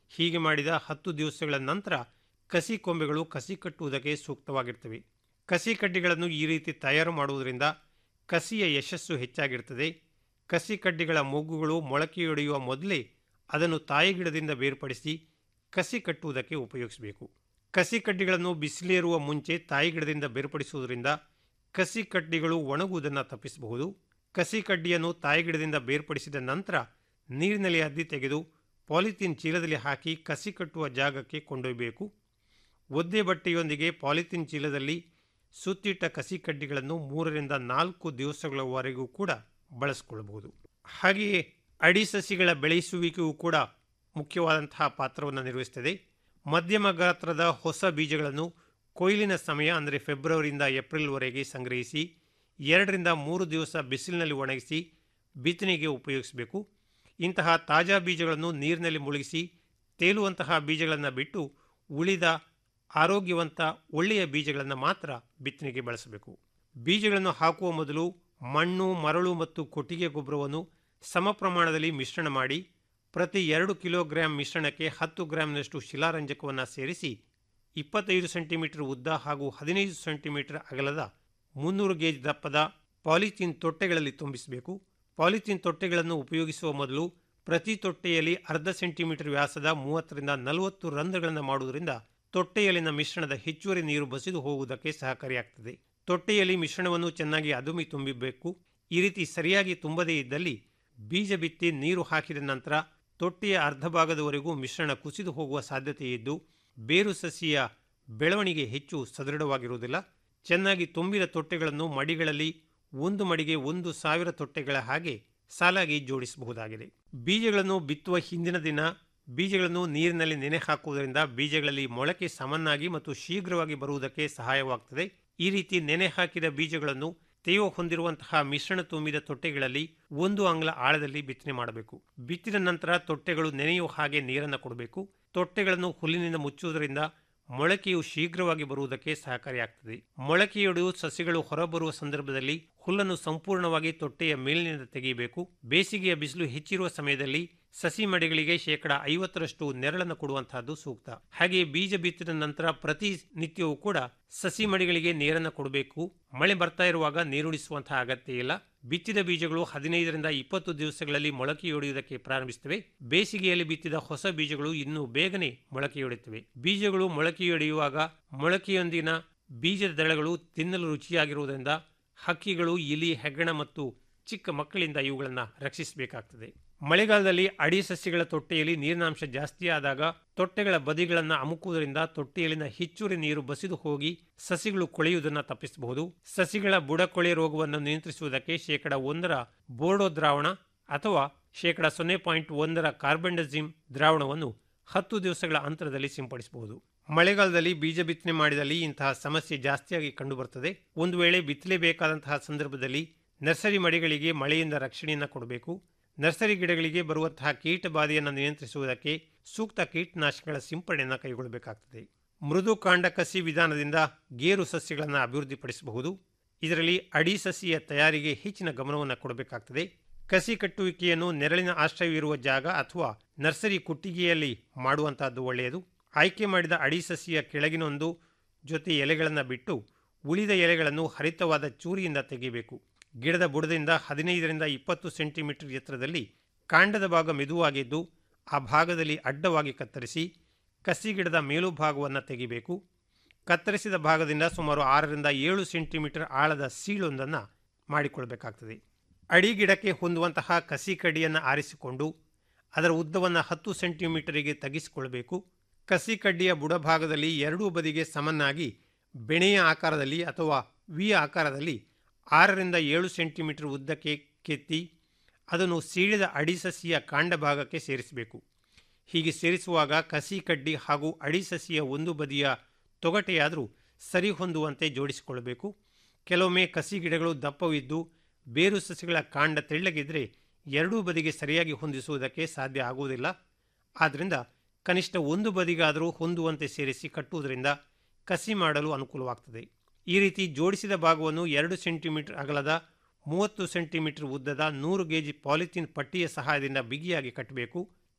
ಹೀಗೆ ಮಾಡಿದ ಹತ್ತು ದಿವಸಗಳ ನಂತರ ಕಸಿ ಕೊಂಬೆಗಳು ಕಸಿ ಕಟ್ಟುವುದಕ್ಕೆ ಸೂಕ್ತವಾಗಿರ್ತವೆ ಕಸಿ ಕಡ್ಡಿಗಳನ್ನು ಈ ರೀತಿ ತಯಾರು ಮಾಡುವುದರಿಂದ ಕಸಿಯ ಯಶಸ್ಸು ಹೆಚ್ಚಾಗಿರ್ತದೆ ಕಸಿ ಕಡ್ಡಿಗಳ ಮೊಗ್ಗುಗಳು ಮೊಳಕೆಯೊಡೆಯುವ ಮೊದಲೇ ಅದನ್ನು ತಾಯಿ ಗಿಡದಿಂದ ಬೇರ್ಪಡಿಸಿ ಕಸಿ ಕಟ್ಟುವುದಕ್ಕೆ ಉಪಯೋಗಿಸಬೇಕು ಕಸಿ ಕಡ್ಡಿಗಳನ್ನು ಬಿಸಿಲೇರುವ ಮುಂಚೆ ತಾಯಿ ಗಿಡದಿಂದ ಬೇರ್ಪಡಿಸುವುದರಿಂದ ಕಸಿ ಕಡ್ಡಿಗಳು ಒಣಗುವುದನ್ನು ತಪ್ಪಿಸಬಹುದು ಕಸಿ ಕಡ್ಡಿಯನ್ನು ತಾಯಿ ಗಿಡದಿಂದ ಬೇರ್ಪಡಿಸಿದ ನಂತರ ನೀರಿನಲ್ಲಿ ಅದ್ದಿ ತೆಗೆದು ಪಾಲಿಥೀನ್ ಚೀಲದಲ್ಲಿ ಹಾಕಿ ಕಸಿ ಕಟ್ಟುವ ಜಾಗಕ್ಕೆ ಕೊಂಡೊಯ್ಯಬೇಕು ಒದ್ದೆ ಬಟ್ಟೆಯೊಂದಿಗೆ ಪಾಲಿಥೀನ್ ಚೀಲದಲ್ಲಿ ಸುತ್ತಿಟ್ಟ ಕಸಿ ಕಡ್ಡಿಗಳನ್ನು ಮೂರರಿಂದ ನಾಲ್ಕು ದಿವಸಗಳವರೆಗೂ ಕೂಡ ಬಳಸಿಕೊಳ್ಳಬಹುದು ಹಾಗೆಯೇ ಅಡಿ ಸಸಿಗಳ ಬೆಳೆಸುವಿಕೆಯೂ ಕೂಡ ಮುಖ್ಯವಾದಂತಹ ಪಾತ್ರವನ್ನು ನಿರ್ವಹಿಸುತ್ತದೆ ಮಧ್ಯಮ ಗಾತ್ರದ ಹೊಸ ಬೀಜಗಳನ್ನು ಕೊಯ್ಲಿನ ಸಮಯ ಅಂದರೆ ಫೆಬ್ರವರಿಯಿಂದ ಏಪ್ರಿಲ್ವರೆಗೆ ಸಂಗ್ರಹಿಸಿ ಎರಡರಿಂದ ಮೂರು ದಿವಸ ಬಿಸಿಲಿನಲ್ಲಿ ಒಣಗಿಸಿ ಬಿತ್ತನೆಗೆ ಉಪಯೋಗಿಸಬೇಕು ಇಂತಹ ತಾಜಾ ಬೀಜಗಳನ್ನು ನೀರಿನಲ್ಲಿ ಮುಳುಗಿಸಿ ತೇಲುವಂತಹ ಬೀಜಗಳನ್ನು ಬಿಟ್ಟು ಉಳಿದ ಆರೋಗ್ಯವಂತ ಒಳ್ಳೆಯ ಬೀಜಗಳನ್ನು ಮಾತ್ರ ಬಿತ್ತನೆಗೆ ಬಳಸಬೇಕು ಬೀಜಗಳನ್ನು ಹಾಕುವ ಮೊದಲು ಮಣ್ಣು ಮರಳು ಮತ್ತು ಕೊಟ್ಟಿಗೆ ಗೊಬ್ಬರವನ್ನು ಸಮ ಪ್ರಮಾಣದಲ್ಲಿ ಮಿಶ್ರಣ ಮಾಡಿ ಪ್ರತಿ ಎರಡು ಕಿಲೋಗ್ರಾಂ ಮಿಶ್ರಣಕ್ಕೆ ಹತ್ತು ಗ್ರಾಂನಷ್ಟು ಶಿಲಾರಂಜಕವನ್ನು ಸೇರಿಸಿ ಇಪ್ಪತ್ತೈದು ಸೆಂಟಿಮೀಟರ್ ಉದ್ದ ಹಾಗೂ ಹದಿನೈದು ಸೆಂಟಿಮೀಟರ್ ಅಗಲದ ಮುನ್ನೂರು ಗೇಜ್ ದಪ್ಪದ ಪಾಲಿಥೀನ್ ತೊಟ್ಟೆಗಳಲ್ಲಿ ತುಂಬಿಸಬೇಕು ಪಾಲಿಥೀನ್ ತೊಟ್ಟೆಗಳನ್ನು ಉಪಯೋಗಿಸುವ ಮೊದಲು ಪ್ರತಿ ತೊಟ್ಟೆಯಲ್ಲಿ ಅರ್ಧ ಸೆಂಟಿಮೀಟರ್ ವ್ಯಾಸದ ಮೂವತ್ತರಿಂದ ನಲವತ್ತು ರಂಧ್ರಗಳನ್ನು ಮಾಡುವುದರಿಂದ ತೊಟ್ಟೆಯಲ್ಲಿನ ಮಿಶ್ರಣದ ಹೆಚ್ಚುವರಿ ನೀರು ಬಸಿದು ಹೋಗುವುದಕ್ಕೆ ಸಹಕಾರಿಯಾಗ್ತದೆ ತೊಟ್ಟೆಯಲ್ಲಿ ಮಿಶ್ರಣವನ್ನು ಚೆನ್ನಾಗಿ ಅದುಮಿ ತುಂಬಿಬೇಕು ಈ ರೀತಿ ಸರಿಯಾಗಿ ತುಂಬದೇ ಇದ್ದಲ್ಲಿ ಬೀಜ ಬಿತ್ತಿ ನೀರು ಹಾಕಿದ ನಂತರ ತೊಟ್ಟೆಯ ಅರ್ಧ ಭಾಗದವರೆಗೂ ಮಿಶ್ರಣ ಕುಸಿದು ಹೋಗುವ ಸಾಧ್ಯತೆ ಇದ್ದು ಬೇರು ಸಸಿಯ ಬೆಳವಣಿಗೆ ಹೆಚ್ಚು ಸದೃಢವಾಗಿರುವುದಿಲ್ಲ ಚೆನ್ನಾಗಿ ತುಂಬಿದ ತೊಟ್ಟೆಗಳನ್ನು ಮಡಿಗಳಲ್ಲಿ ಒಂದು ಮಡಿಗೆ ಒಂದು ಸಾವಿರ ತೊಟ್ಟೆಗಳ ಹಾಗೆ ಸಾಲಾಗಿ ಜೋಡಿಸಬಹುದಾಗಿದೆ ಬೀಜಗಳನ್ನು ಬಿತ್ತುವ ಹಿಂದಿನ ದಿನ ಬೀಜಗಳನ್ನು ನೀರಿನಲ್ಲಿ ನೆನೆ ಹಾಕುವುದರಿಂದ ಬೀಜಗಳಲ್ಲಿ ಮೊಳಕೆ ಸಮನಾಗಿ ಮತ್ತು ಶೀಘ್ರವಾಗಿ ಬರುವುದಕ್ಕೆ ಸಹಾಯವಾಗುತ್ತದೆ ಈ ರೀತಿ ನೆನೆ ಹಾಕಿದ ಬೀಜಗಳನ್ನು ತೇವ ಹೊಂದಿರುವಂತಹ ಮಿಶ್ರಣ ತುಂಬಿದ ತೊಟ್ಟೆಗಳಲ್ಲಿ ಒಂದು ಅಂಗ್ಲ ಆಳದಲ್ಲಿ ಬಿತ್ತನೆ ಮಾಡಬೇಕು ಬಿತ್ತಿದ ನಂತರ ತೊಟ್ಟೆಗಳು ನೆನೆಯುವ ಹಾಗೆ ನೀರನ್ನು ಕೊಡಬೇಕು ತೊಟ್ಟೆಗಳನ್ನು ಹುಲ್ಲಿನಿಂದ ಮುಚ್ಚುವುದರಿಂದ ಮೊಳಕೆಯು ಶೀಘ್ರವಾಗಿ ಬರುವುದಕ್ಕೆ ಸಹಕಾರಿಯಾಗ್ತದೆ ಮೊಳಕೆಯೊಡೆಯು ಸಸ್ಯಗಳು ಹೊರಬರುವ ಸಂದರ್ಭದಲ್ಲಿ ಹುಲ್ಲನ್ನು ಸಂಪೂರ್ಣವಾಗಿ ತೊಟ್ಟೆಯ ಮೇಲಿನಿಂದ ತೆಗೆಯಬೇಕು ಬೇಸಿಗೆಯ ಬಿಸಿಲು ಹೆಚ್ಚಿರುವ ಸಮಯದಲ್ಲಿ ಸಸಿ ಮಡಿಗಳಿಗೆ ಶೇಕಡ ಐವತ್ತರಷ್ಟು ನೆರಳನ್ನು ಕೊಡುವಂತಹದ್ದು ಸೂಕ್ತ ಹಾಗೆಯೇ ಬೀಜ ಬಿತ್ತಿದ ನಂತರ ಪ್ರತಿ ನಿತ್ಯವೂ ಕೂಡ ಸಸಿ ಮಡಿಗಳಿಗೆ ನೀರನ್ನು ಕೊಡಬೇಕು ಮಳೆ ಬರ್ತಾ ಇರುವಾಗ ನೀರುಣಿಸುವಂತಹ ಅಗತ್ಯ ಇಲ್ಲ ಬಿತ್ತಿದ ಬೀಜಗಳು ಹದಿನೈದರಿಂದ ಇಪ್ಪತ್ತು ದಿವಸಗಳಲ್ಲಿ ಮೊಳಕೆಯೊಡೆಯುವುದಕ್ಕೆ ಪ್ರಾರಂಭಿಸುತ್ತವೆ ಬೇಸಿಗೆಯಲ್ಲಿ ಬಿತ್ತಿದ ಹೊಸ ಬೀಜಗಳು ಇನ್ನೂ ಬೇಗನೆ ಮೊಳಕೆಯೊಡೆಯುತ್ತವೆ ಬೀಜಗಳು ಮೊಳಕೆಯೊಡೆಯುವಾಗ ಮೊಳಕೆಯೊಂದಿನ ಬೀಜದ ದಳಗಳು ತಿನ್ನಲು ರುಚಿಯಾಗಿರುವುದರಿಂದ ಹಕ್ಕಿಗಳು ಇಲಿ ಹೆಗ್ಗಣ ಮತ್ತು ಚಿಕ್ಕ ಮಕ್ಕಳಿಂದ ಇವುಗಳನ್ನು ರಕ್ಷಿಸಬೇಕಾಗ್ತದೆ ಮಳೆಗಾಲದಲ್ಲಿ ಅಡಿ ಸಸ್ಯಗಳ ತೊಟ್ಟೆಯಲ್ಲಿ ನೀರಿನಾಂಶ ಜಾಸ್ತಿ ಆದಾಗ ತೊಟ್ಟೆಗಳ ಬದಿಗಳನ್ನು ಅಮುಕುವುದರಿಂದ ತೊಟ್ಟೆಯಲ್ಲಿನ ಹೆಚ್ಚುವರಿ ನೀರು ಬಸಿದು ಹೋಗಿ ಸಸಿಗಳು ಕೊಳೆಯುವುದನ್ನು ತಪ್ಪಿಸಬಹುದು ಸಸಿಗಳ ಬುಡಕೊಳೆ ರೋಗವನ್ನು ನಿಯಂತ್ರಿಸುವುದಕ್ಕೆ ಶೇಕಡ ಒಂದರ ಬೋರ್ಡೋ ದ್ರಾವಣ ಅಥವಾ ಶೇಕಡ ಸೊನ್ನೆ ಪಾಯಿಂಟ್ ಒಂದರ ಕಾರ್ಬೆಂಡಜಿಮ್ ದ್ರಾವಣವನ್ನು ಹತ್ತು ದಿವಸಗಳ ಅಂತರದಲ್ಲಿ ಸಿಂಪಡಿಸಬಹುದು ಮಳೆಗಾಲದಲ್ಲಿ ಬೀಜ ಬಿತ್ತನೆ ಮಾಡಿದಲ್ಲಿ ಇಂತಹ ಸಮಸ್ಯೆ ಜಾಸ್ತಿಯಾಗಿ ಕಂಡುಬರುತ್ತದೆ ಒಂದು ವೇಳೆ ಬಿತ್ತಲೇಬೇಕಾದಂತಹ ಸಂದರ್ಭದಲ್ಲಿ ನರ್ಸರಿ ಮಡಿಗಳಿಗೆ ಮಳೆಯಿಂದ ರಕ್ಷಣೆಯನ್ನು ಕೊಡಬೇಕು ನರ್ಸರಿ ಗಿಡಗಳಿಗೆ ಬರುವಂತಹ ಕೀಟ ಬಾಧೆಯನ್ನು ನಿಯಂತ್ರಿಸುವುದಕ್ಕೆ ಸೂಕ್ತ ಕೀಟನಾಶಕಗಳ ಸಿಂಪಡಣೆಯನ್ನು ಕೈಗೊಳ್ಳಬೇಕಾಗುತ್ತದೆ ಮೃದು ಕಾಂಡ ಕಸಿ ವಿಧಾನದಿಂದ ಗೇರು ಸಸ್ಯಗಳನ್ನು ಅಭಿವೃದ್ಧಿಪಡಿಸಬಹುದು ಇದರಲ್ಲಿ ಅಡಿ ಸಸಿಯ ತಯಾರಿಗೆ ಹೆಚ್ಚಿನ ಗಮನವನ್ನು ಕೊಡಬೇಕಾಗ್ತದೆ ಕಸಿ ಕಟ್ಟುವಿಕೆಯನ್ನು ನೆರಳಿನ ಆಶ್ರಯವಿರುವ ಜಾಗ ಅಥವಾ ನರ್ಸರಿ ಕುಟ್ಟಿಗೆಯಲ್ಲಿ ಮಾಡುವಂತಹದ್ದು ಒಳ್ಳೆಯದು ಆಯ್ಕೆ ಮಾಡಿದ ಅಡಿ ಸಸಿಯ ಕೆಳಗಿನೊಂದು ಜೊತೆ ಎಲೆಗಳನ್ನು ಬಿಟ್ಟು ಉಳಿದ ಎಲೆಗಳನ್ನು ಹರಿತವಾದ ಚೂರಿಯಿಂದ ತೆಗೆಯಬೇಕು ಗಿಡದ ಬುಡದಿಂದ ಹದಿನೈದರಿಂದ ಇಪ್ಪತ್ತು ಸೆಂಟಿಮೀಟರ್ ಎತ್ತರದಲ್ಲಿ ಕಾಂಡದ ಭಾಗ ಮೆದುವಾಗಿದ್ದು ಆ ಭಾಗದಲ್ಲಿ ಅಡ್ಡವಾಗಿ ಕತ್ತರಿಸಿ ಕಸಿ ಗಿಡದ ಮೇಲು ಭಾಗವನ್ನು ತೆಗಿಬೇಕು ಕತ್ತರಿಸಿದ ಭಾಗದಿಂದ ಸುಮಾರು ಆರರಿಂದ ಏಳು ಸೆಂಟಿಮೀಟರ್ ಆಳದ ಸೀಳೊಂದನ್ನು ಮಾಡಿಕೊಳ್ಬೇಕಾಗ್ತದೆ ಅಡಿ ಗಿಡಕ್ಕೆ ಹೊಂದುವಂತಹ ಕಸಿ ಕಡ್ಡಿಯನ್ನು ಆರಿಸಿಕೊಂಡು ಅದರ ಉದ್ದವನ್ನು ಹತ್ತು ಸೆಂಟಿಮೀಟರಿಗೆ ತಗ್ಗಿಸಿಕೊಳ್ಬೇಕು ಕಸಿ ಕಡ್ಡಿಯ ಬುಡಭಾಗದಲ್ಲಿ ಎರಡೂ ಬದಿಗೆ ಸಮನಾಗಿ ಬೆಣೆಯ ಆಕಾರದಲ್ಲಿ ಅಥವಾ ವಿ ಆಕಾರದಲ್ಲಿ ಆರರಿಂದ ಏಳು ಸೆಂಟಿಮೀಟರ್ ಉದ್ದಕ್ಕೆ ಕೆತ್ತಿ ಅದನ್ನು ಸೀಳಿದ ಅಡಿ ಸಸಿಯ ಕಾಂಡ ಭಾಗಕ್ಕೆ ಸೇರಿಸಬೇಕು ಹೀಗೆ ಸೇರಿಸುವಾಗ ಕಸಿ ಕಡ್ಡಿ ಹಾಗೂ ಅಡಿ ಸಸಿಯ ಒಂದು ಬದಿಯ ತೊಗಟೆಯಾದರೂ ಸರಿ ಹೊಂದುವಂತೆ ಜೋಡಿಸಿಕೊಳ್ಳಬೇಕು ಕೆಲವೊಮ್ಮೆ ಕಸಿ ಗಿಡಗಳು ದಪ್ಪವಿದ್ದು ಬೇರು ಸಸಿಗಳ ಕಾಂಡ ತೆಳ್ಳಗಿದ್ರೆ ಎರಡೂ ಬದಿಗೆ ಸರಿಯಾಗಿ ಹೊಂದಿಸುವುದಕ್ಕೆ ಸಾಧ್ಯ ಆಗುವುದಿಲ್ಲ ಆದ್ದರಿಂದ ಕನಿಷ್ಠ ಒಂದು ಬದಿಗಾದರೂ ಹೊಂದುವಂತೆ ಸೇರಿಸಿ ಕಟ್ಟುವುದರಿಂದ ಕಸಿ ಮಾಡಲು ಅನುಕೂಲವಾಗ್ತದೆ ಈ ರೀತಿ ಜೋಡಿಸಿದ ಭಾಗವನ್ನು ಎರಡು ಸೆಂಟಿಮೀಟರ್ ಅಗಲದ ಮೂವತ್ತು ಸೆಂಟಿಮೀಟರ್ ಉದ್ದದ ನೂರು ಗೇಜಿ ಪಾಲಿಥೀನ್ ಪಟ್ಟಿಯ ಸಹಾಯದಿಂದ ಬಿಗಿಯಾಗಿ ಕಟ್ಟಬೇಕು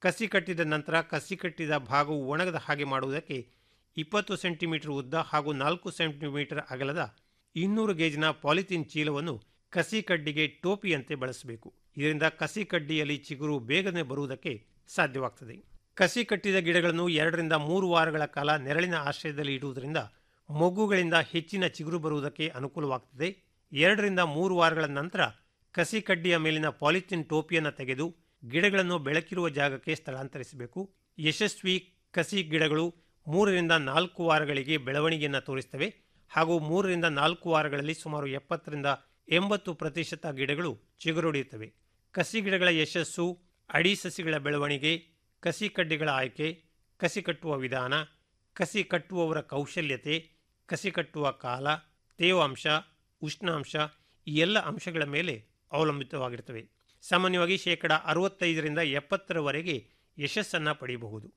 ಕಸಿ ಕಟ್ಟಿದ ನಂತರ ಕಸಿ ಕಟ್ಟಿದ ಭಾಗವು ಒಣಗದ ಹಾಗೆ ಮಾಡುವುದಕ್ಕೆ ಇಪ್ಪತ್ತು ಸೆಂಟಿಮೀಟರ್ ಉದ್ದ ಹಾಗೂ ನಾಲ್ಕು ಸೆಂಟಿಮೀಟರ್ ಅಗಲದ ಇನ್ನೂರು ಗೇಜ್ನ ಪಾಲಿಥೀನ್ ಚೀಲವನ್ನು ಕಸಿ ಕಡ್ಡಿಗೆ ಟೋಪಿಯಂತೆ ಬಳಸಬೇಕು ಇದರಿಂದ ಕಸಿ ಕಡ್ಡಿಯಲ್ಲಿ ಚಿಗುರು ಬೇಗನೆ ಬರುವುದಕ್ಕೆ ಸಾಧ್ಯವಾಗ್ತದೆ ಕಸಿ ಕಟ್ಟಿದ ಗಿಡಗಳನ್ನು ಎರಡರಿಂದ ಮೂರು ವಾರಗಳ ಕಾಲ ನೆರಳಿನ ಆಶ್ರಯದಲ್ಲಿ ಇಡುವುದರಿಂದ ಮೊಗ್ಗುಗಳಿಂದ ಹೆಚ್ಚಿನ ಚಿಗುರು ಬರುವುದಕ್ಕೆ ಅನುಕೂಲವಾಗ್ತದೆ ಎರಡರಿಂದ ಮೂರು ವಾರಗಳ ನಂತರ ಕಸಿ ಕಡ್ಡಿಯ ಮೇಲಿನ ಪಾಲಿಥಿನ್ ಟೋಪಿಯನ್ನು ತೆಗೆದು ಗಿಡಗಳನ್ನು ಬೆಳಕಿರುವ ಜಾಗಕ್ಕೆ ಸ್ಥಳಾಂತರಿಸಬೇಕು ಯಶಸ್ವಿ ಕಸಿ ಗಿಡಗಳು ಮೂರರಿಂದ ನಾಲ್ಕು ವಾರಗಳಿಗೆ ಬೆಳವಣಿಗೆಯನ್ನು ತೋರಿಸ್ತವೆ ಹಾಗೂ ಮೂರರಿಂದ ನಾಲ್ಕು ವಾರಗಳಲ್ಲಿ ಸುಮಾರು ಎಪ್ಪತ್ತರಿಂದ ಎಂಬತ್ತು ಪ್ರತಿಶತ ಗಿಡಗಳು ಚಿಗುರೊಡೆಯುತ್ತವೆ ಕಸಿ ಗಿಡಗಳ ಯಶಸ್ಸು ಅಡಿ ಸಸಿಗಳ ಬೆಳವಣಿಗೆ ಕಸಿ ಕಡ್ಡಿಗಳ ಆಯ್ಕೆ ಕಸಿ ಕಟ್ಟುವ ವಿಧಾನ ಕಸಿ ಕಟ್ಟುವವರ ಕೌಶಲ್ಯತೆ ಕಸಿ ಕಟ್ಟುವ ಕಾಲ ತೇವಾಂಶ ಉಷ್ಣಾಂಶ ಈ ಎಲ್ಲ ಅಂಶಗಳ ಮೇಲೆ ಅವಲಂಬಿತವಾಗಿರ್ತವೆ ಸಾಮಾನ್ಯವಾಗಿ ಶೇಕಡ ಅರವತ್ತೈದರಿಂದ ಎಪ್ಪತ್ತರವರೆಗೆ ಯಶಸ್ಸನ್ನು ಪಡೆಯಬಹುದು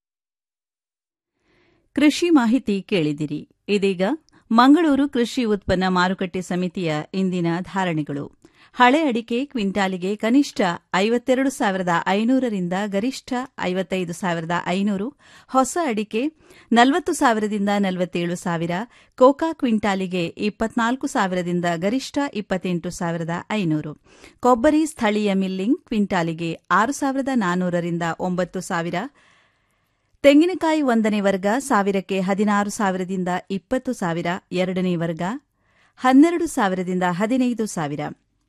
ಕೃಷಿ ಮಾಹಿತಿ ಕೇಳಿದಿರಿ ಇದೀಗ ಮಂಗಳೂರು ಕೃಷಿ ಉತ್ಪನ್ನ ಮಾರುಕಟ್ಟೆ ಸಮಿತಿಯ ಇಂದಿನ ಧಾರಣೆಗಳು ಹಳೆ ಅಡಿಕೆ ಕ್ವಿಂಟಾಲಿಗೆ ಕನಿಷ್ಠ ಐವತ್ತೆರಡು ಸಾವಿರದ ಐನೂರರಿಂದ ಗರಿಷ್ಠ ಐವತ್ತೈದು ಸಾವಿರದ ಐನೂರು ಹೊಸ ಅಡಿಕೆ ನಲವತ್ತು ಸಾವಿರದಿಂದ ನಲವತ್ತೇಳು ಸಾವಿರ ಕೋಕಾ ಕ್ವಿಂಟಾಲಿಗೆ ಇಪ್ಪತ್ನಾಲ್ಕು ಸಾವಿರದಿಂದ ಗರಿಷ್ಠ ಇಪ್ಪತ್ತೆಂಟು ಸಾವಿರದ ಐನೂರು ಕೊಬ್ಬರಿ ಸ್ಥಳೀಯ ಮಿಲ್ಲಿಂಗ್ ಕ್ವಿಂಟಾಲಿಗೆ ಆರು ಸಾವಿರದ ನಾನ್ನೂರರಿಂದ ಒಂಬತ್ತು ಸಾವಿರ ತೆಂಗಿನಕಾಯಿ ಒಂದನೇ ವರ್ಗ ಸಾವಿರಕ್ಕೆ ಹದಿನಾರು ಸಾವಿರದಿಂದ ಇಪ್ಪತ್ತು ಸಾವಿರ ಎರಡನೇ ವರ್ಗ ಹನ್ನೆರಡು ಸಾವಿರದಿಂದ ಹದಿನೈದು ಸಾವಿರ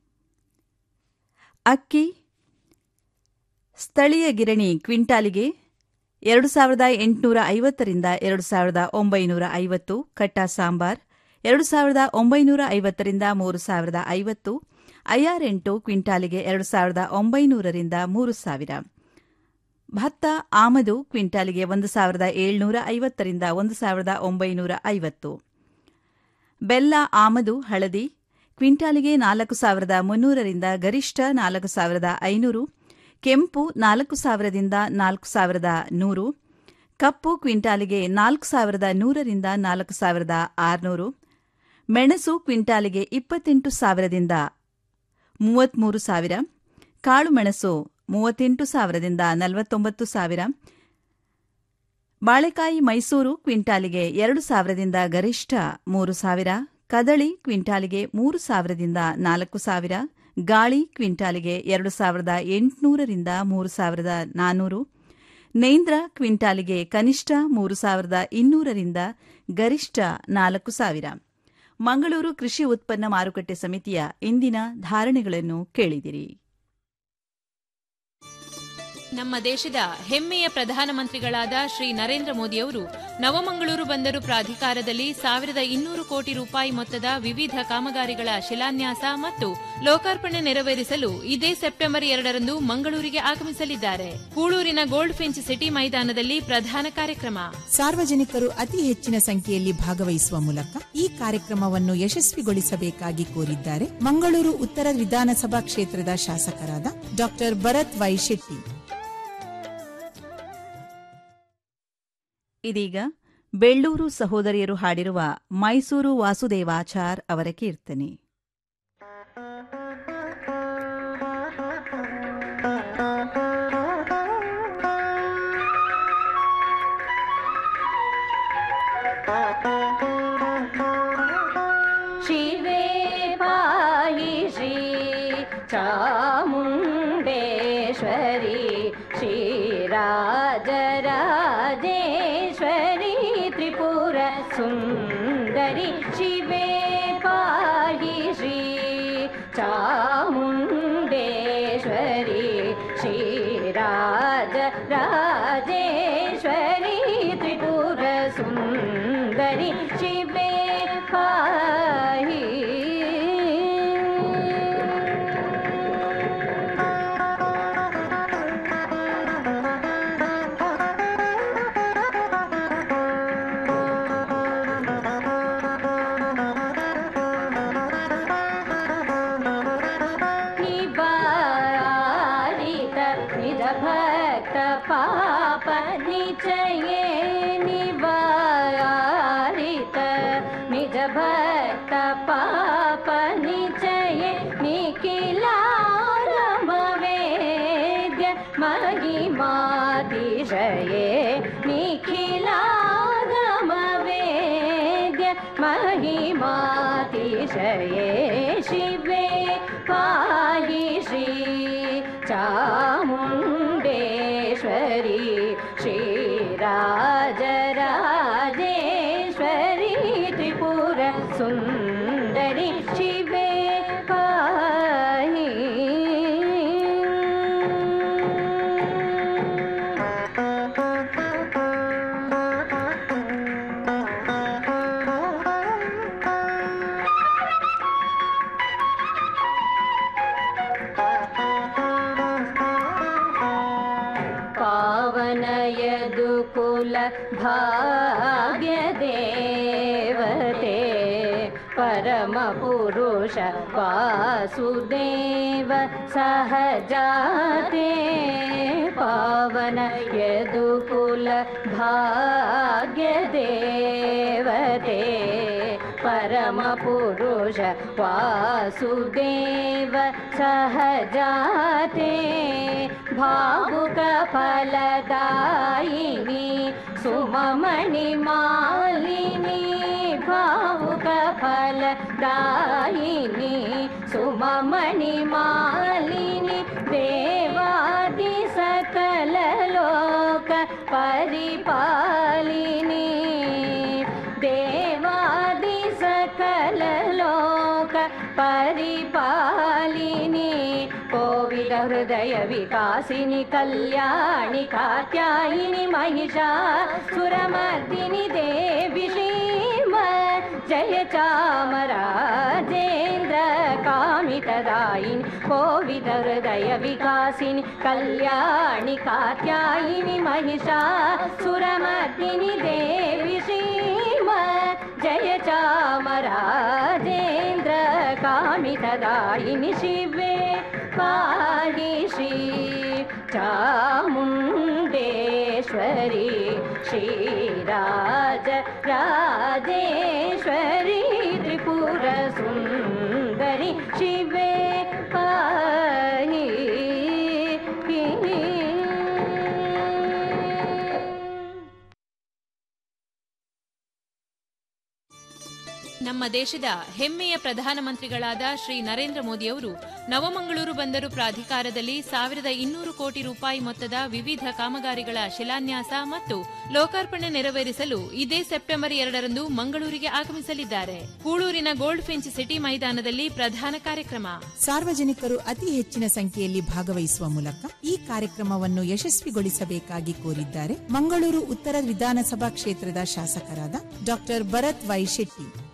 ಅಕ್ಕಿ ಸ್ಥಳೀಯ ಗಿರಣಿ ಕ್ವಿಂಟಾಲಿಗೆ ಎರಡು ಸಾವಿರದ ಎಂಟುನೂರ ಐವತ್ತರಿಂದ ಎರಡು ಸಾವಿರದ ಒಂಬೈನೂರ ಐವತ್ತು ಕಟ್ಟ ಸಾಂಬಾರ್ ಎರಡು ಸಾವಿರದ ಒಂಬೈನೂರ ಐವತ್ತರಿಂದ ಮೂರು ಸಾವಿರದ ಐವತ್ತು ಐಆರ್ ಎಂಟು ಕ್ವಿಂಟಾಲಿಗೆ ಎರಡು ಸಾವಿರದ ಒಂಬೈನೂರರಿಂದ ಮೂರು ಸಾವಿರ ಭತ್ತ ಆಮದು ಕ್ವಿಂಟಾಲಿಗೆ ಒಂದು ಸಾವಿರದ ಏಳ್ನೂರ ಐವತ್ತರಿಂದ ಒಂದು ಸಾವಿರದ ಒಂಬೈನೂರ ಐವತ್ತು ಬೆಲ್ಲ ಆಮದು ಹಳದಿ ಕ್ವಿಂಟಾಲಿಗೆ ನಾಲ್ಕು ಸಾವಿರದ ಮುನ್ನೂರರಿಂದ ಗರಿಷ್ಠ ನಾಲ್ಕು ಸಾವಿರದ ಐನೂರು ಕೆಂಪು ನಾಲ್ಕು ಸಾವಿರದಿಂದ ನಾಲ್ಕು ಸಾವಿರದ ನೂರು ಕಪ್ಪು ಕ್ವಿಂಟಾಲಿಗೆ ನಾಲ್ಕು ಸಾವಿರದ ನೂರರಿಂದ ನಾಲ್ಕು ಸಾವಿರದ ಆರುನೂರು ಮೆಣಸು ಕ್ವಿಂಟಾಲಿಗೆ ಇಪ್ಪತ್ತೆಂಟು ಸಾವಿರದಿಂದ ಮೂವತ್ಮೂರು ಸಾವಿರ ಕಾಳು ಮೆಣಸು ಮೂವತ್ತೆಂಟು ಸಾವಿರದಿಂದ ನಲವತ್ತೊಂಬತ್ತು ಸಾವಿರ ಬಾಳೆಕಾಯಿ ಮೈಸೂರು ಕ್ವಿಂಟಾಲಿಗೆ ಎರಡು ಸಾವಿರದಿಂದ ಗರಿಷ್ಠ ಮೂರು ಸಾವಿರ ಕದಳಿ ಕ್ವಿಂಟಾಲಿಗೆ ಮೂರು ಸಾವಿರದಿಂದ ನಾಲ್ಕು ಸಾವಿರ ಗಾಳಿ ಕ್ವಿಂಟಾಲಿಗೆ ಎರಡು ಸಾವಿರದ ಎಂಟುನೂರರಿಂದ ಮೂರು ಸಾವಿರದ ನಾನ್ನೂರು ನೇಂದ್ರ ಕ್ವಿಂಟಾಲಿಗೆ ಕನಿಷ್ಠ ಮೂರು ಸಾವಿರದ ಇನ್ನೂರರಿಂದ ಗರಿಷ್ಠ ನಾಲ್ಕು ಸಾವಿರ ಮಂಗಳೂರು ಕೃಷಿ ಉತ್ಪನ್ನ ಮಾರುಕಟ್ಟೆ ಸಮಿತಿಯ ಇಂದಿನ ಧಾರಣೆಗಳನ್ನು ಕೇಳಿದಿರಿ ನಮ್ಮ ದೇಶದ ಹೆಮ್ಮೆಯ ಪ್ರಧಾನಮಂತ್ರಿಗಳಾದ ಶ್ರೀ ನರೇಂದ್ರ ಮೋದಿಯವರು ನವಮಂಗಳೂರು ಬಂದರು ಪ್ರಾಧಿಕಾರದಲ್ಲಿ ಸಾವಿರದ ಇನ್ನೂರು ಕೋಟಿ ರೂಪಾಯಿ ಮೊತ್ತದ ವಿವಿಧ ಕಾಮಗಾರಿಗಳ ಶಿಲಾನ್ಯಾಸ ಮತ್ತು ಲೋಕಾರ್ಪಣೆ ನೆರವೇರಿಸಲು ಇದೇ ಸೆಪ್ಟೆಂಬರ್ ಎರಡರಂದು ಮಂಗಳೂರಿಗೆ ಆಗಮಿಸಲಿದ್ದಾರೆ ಕೂಳೂರಿನ ಗೋಲ್ಡ್ ಫಿಂಚ್ ಸಿಟಿ ಮೈದಾನದಲ್ಲಿ ಪ್ರಧಾನ ಕಾರ್ಯಕ್ರಮ ಸಾರ್ವಜನಿಕರು ಅತಿ ಹೆಚ್ಚಿನ ಸಂಖ್ಯೆಯಲ್ಲಿ ಭಾಗವಹಿಸುವ ಮೂಲಕ ಈ ಕಾರ್ಯಕ್ರಮವನ್ನು ಯಶಸ್ವಿಗೊಳಿಸಬೇಕಾಗಿ ಕೋರಿದ್ದಾರೆ ಮಂಗಳೂರು ಉತ್ತರ ವಿಧಾನಸಭಾ ಕ್ಷೇತ್ರದ ಶಾಸಕರಾದ ಡಾಕ್ಟರ್ ಭರತ್ ವೈ ಶೆಟ್ಟಿ ಇದೀಗ ಬೆಳ್ಳೂರು ಸಹೋದರಿಯರು ಹಾಡಿರುವ ಮೈಸೂರು ವಾಸುದೇವಾಚಾರ್ ಅವರ ಕೀರ್ತನೆ शिवे पाहि श्री चामुण्डेश्वरी श्रीराजराजेश्वरी त्रिपुर सुन्दरि शिवे पाहि श्री चामुण्डेश्वरी श्रीराजराजेश्वरी त्रिपुर सुन्दरि शिवे पाहि निवारित निज भक्त पाप निचये निवारित निज भक्त महिमातिशये शिवे पाहि श्री चामुण्डेश्वरी श्रीराजराजेश्वरी त्रिपुर सुन्दरि शिवे पाहि पावन यदुकुल भाग्यदेवते परमपुरुष वासुदेव सहजाते पावन यदुकुल भाग्यदेवते परमपुरुष वासुदेव सहजाते भावुकफलदायिनी सुममणिमालिनी भावुकफलदायिनी सुममणिमालिनी देवादि सकललोक परिपालिनी देवादि सकललोक परिपालिनी कोविद हृदय विकासिनि कल्याणि कात्यायिनि महिषा सुरमर्दिनि देवि श्रीम जय चामराजेन्द्र कामितदायिनि कोविद हृदय विकासिनि कल्याणि कात्यायिनि महिषा सुरमर्दिनि देवि श्रीम जय चामराजेन्द्र कामितदायिनि शिवे पाहि श्री चामुण्डेश्वरी श्रीराज राजेश्वरी त्रिपुर सुन्दरि शिवे पाहि ನಮ್ಮ ದೇಶದ ಹೆಮ್ಮೆಯ ಪ್ರಧಾನಮಂತ್ರಿಗಳಾದ ಶ್ರೀ ನರೇಂದ್ರ ಮೋದಿಯವರು ನವಮಂಗಳೂರು ಬಂದರು ಪ್ರಾಧಿಕಾರದಲ್ಲಿ ಸಾವಿರದ ಇನ್ನೂರು ಕೋಟಿ ರೂಪಾಯಿ ಮೊತ್ತದ ವಿವಿಧ ಕಾಮಗಾರಿಗಳ ಶಿಲಾನ್ಯಾಸ ಮತ್ತು ಲೋಕಾರ್ಪಣೆ ನೆರವೇರಿಸಲು ಇದೇ ಸೆಪ್ಟೆಂಬರ್ ಎರಡರಂದು ಮಂಗಳೂರಿಗೆ ಆಗಮಿಸಲಿದ್ದಾರೆ ಕೂಳೂರಿನ ಗೋಲ್ಡ್ ಫಿಂಚ್ ಸಿಟಿ ಮೈದಾನದಲ್ಲಿ ಪ್ರಧಾನ ಕಾರ್ಯಕ್ರಮ ಸಾರ್ವಜನಿಕರು ಅತಿ ಹೆಚ್ಚಿನ ಸಂಖ್ಯೆಯಲ್ಲಿ ಭಾಗವಹಿಸುವ ಮೂಲಕ ಈ ಕಾರ್ಯಕ್ರಮವನ್ನು ಯಶಸ್ವಿಗೊಳಿಸಬೇಕಾಗಿ ಕೋರಿದ್ದಾರೆ ಮಂಗಳೂರು ಉತ್ತರ ವಿಧಾನಸಭಾ ಕ್ಷೇತ್ರದ ಶಾಸಕರಾದ ಡಾಕ್ಟರ್ ಭರತ್ ವೈ ಶೆಟ್ಟಿ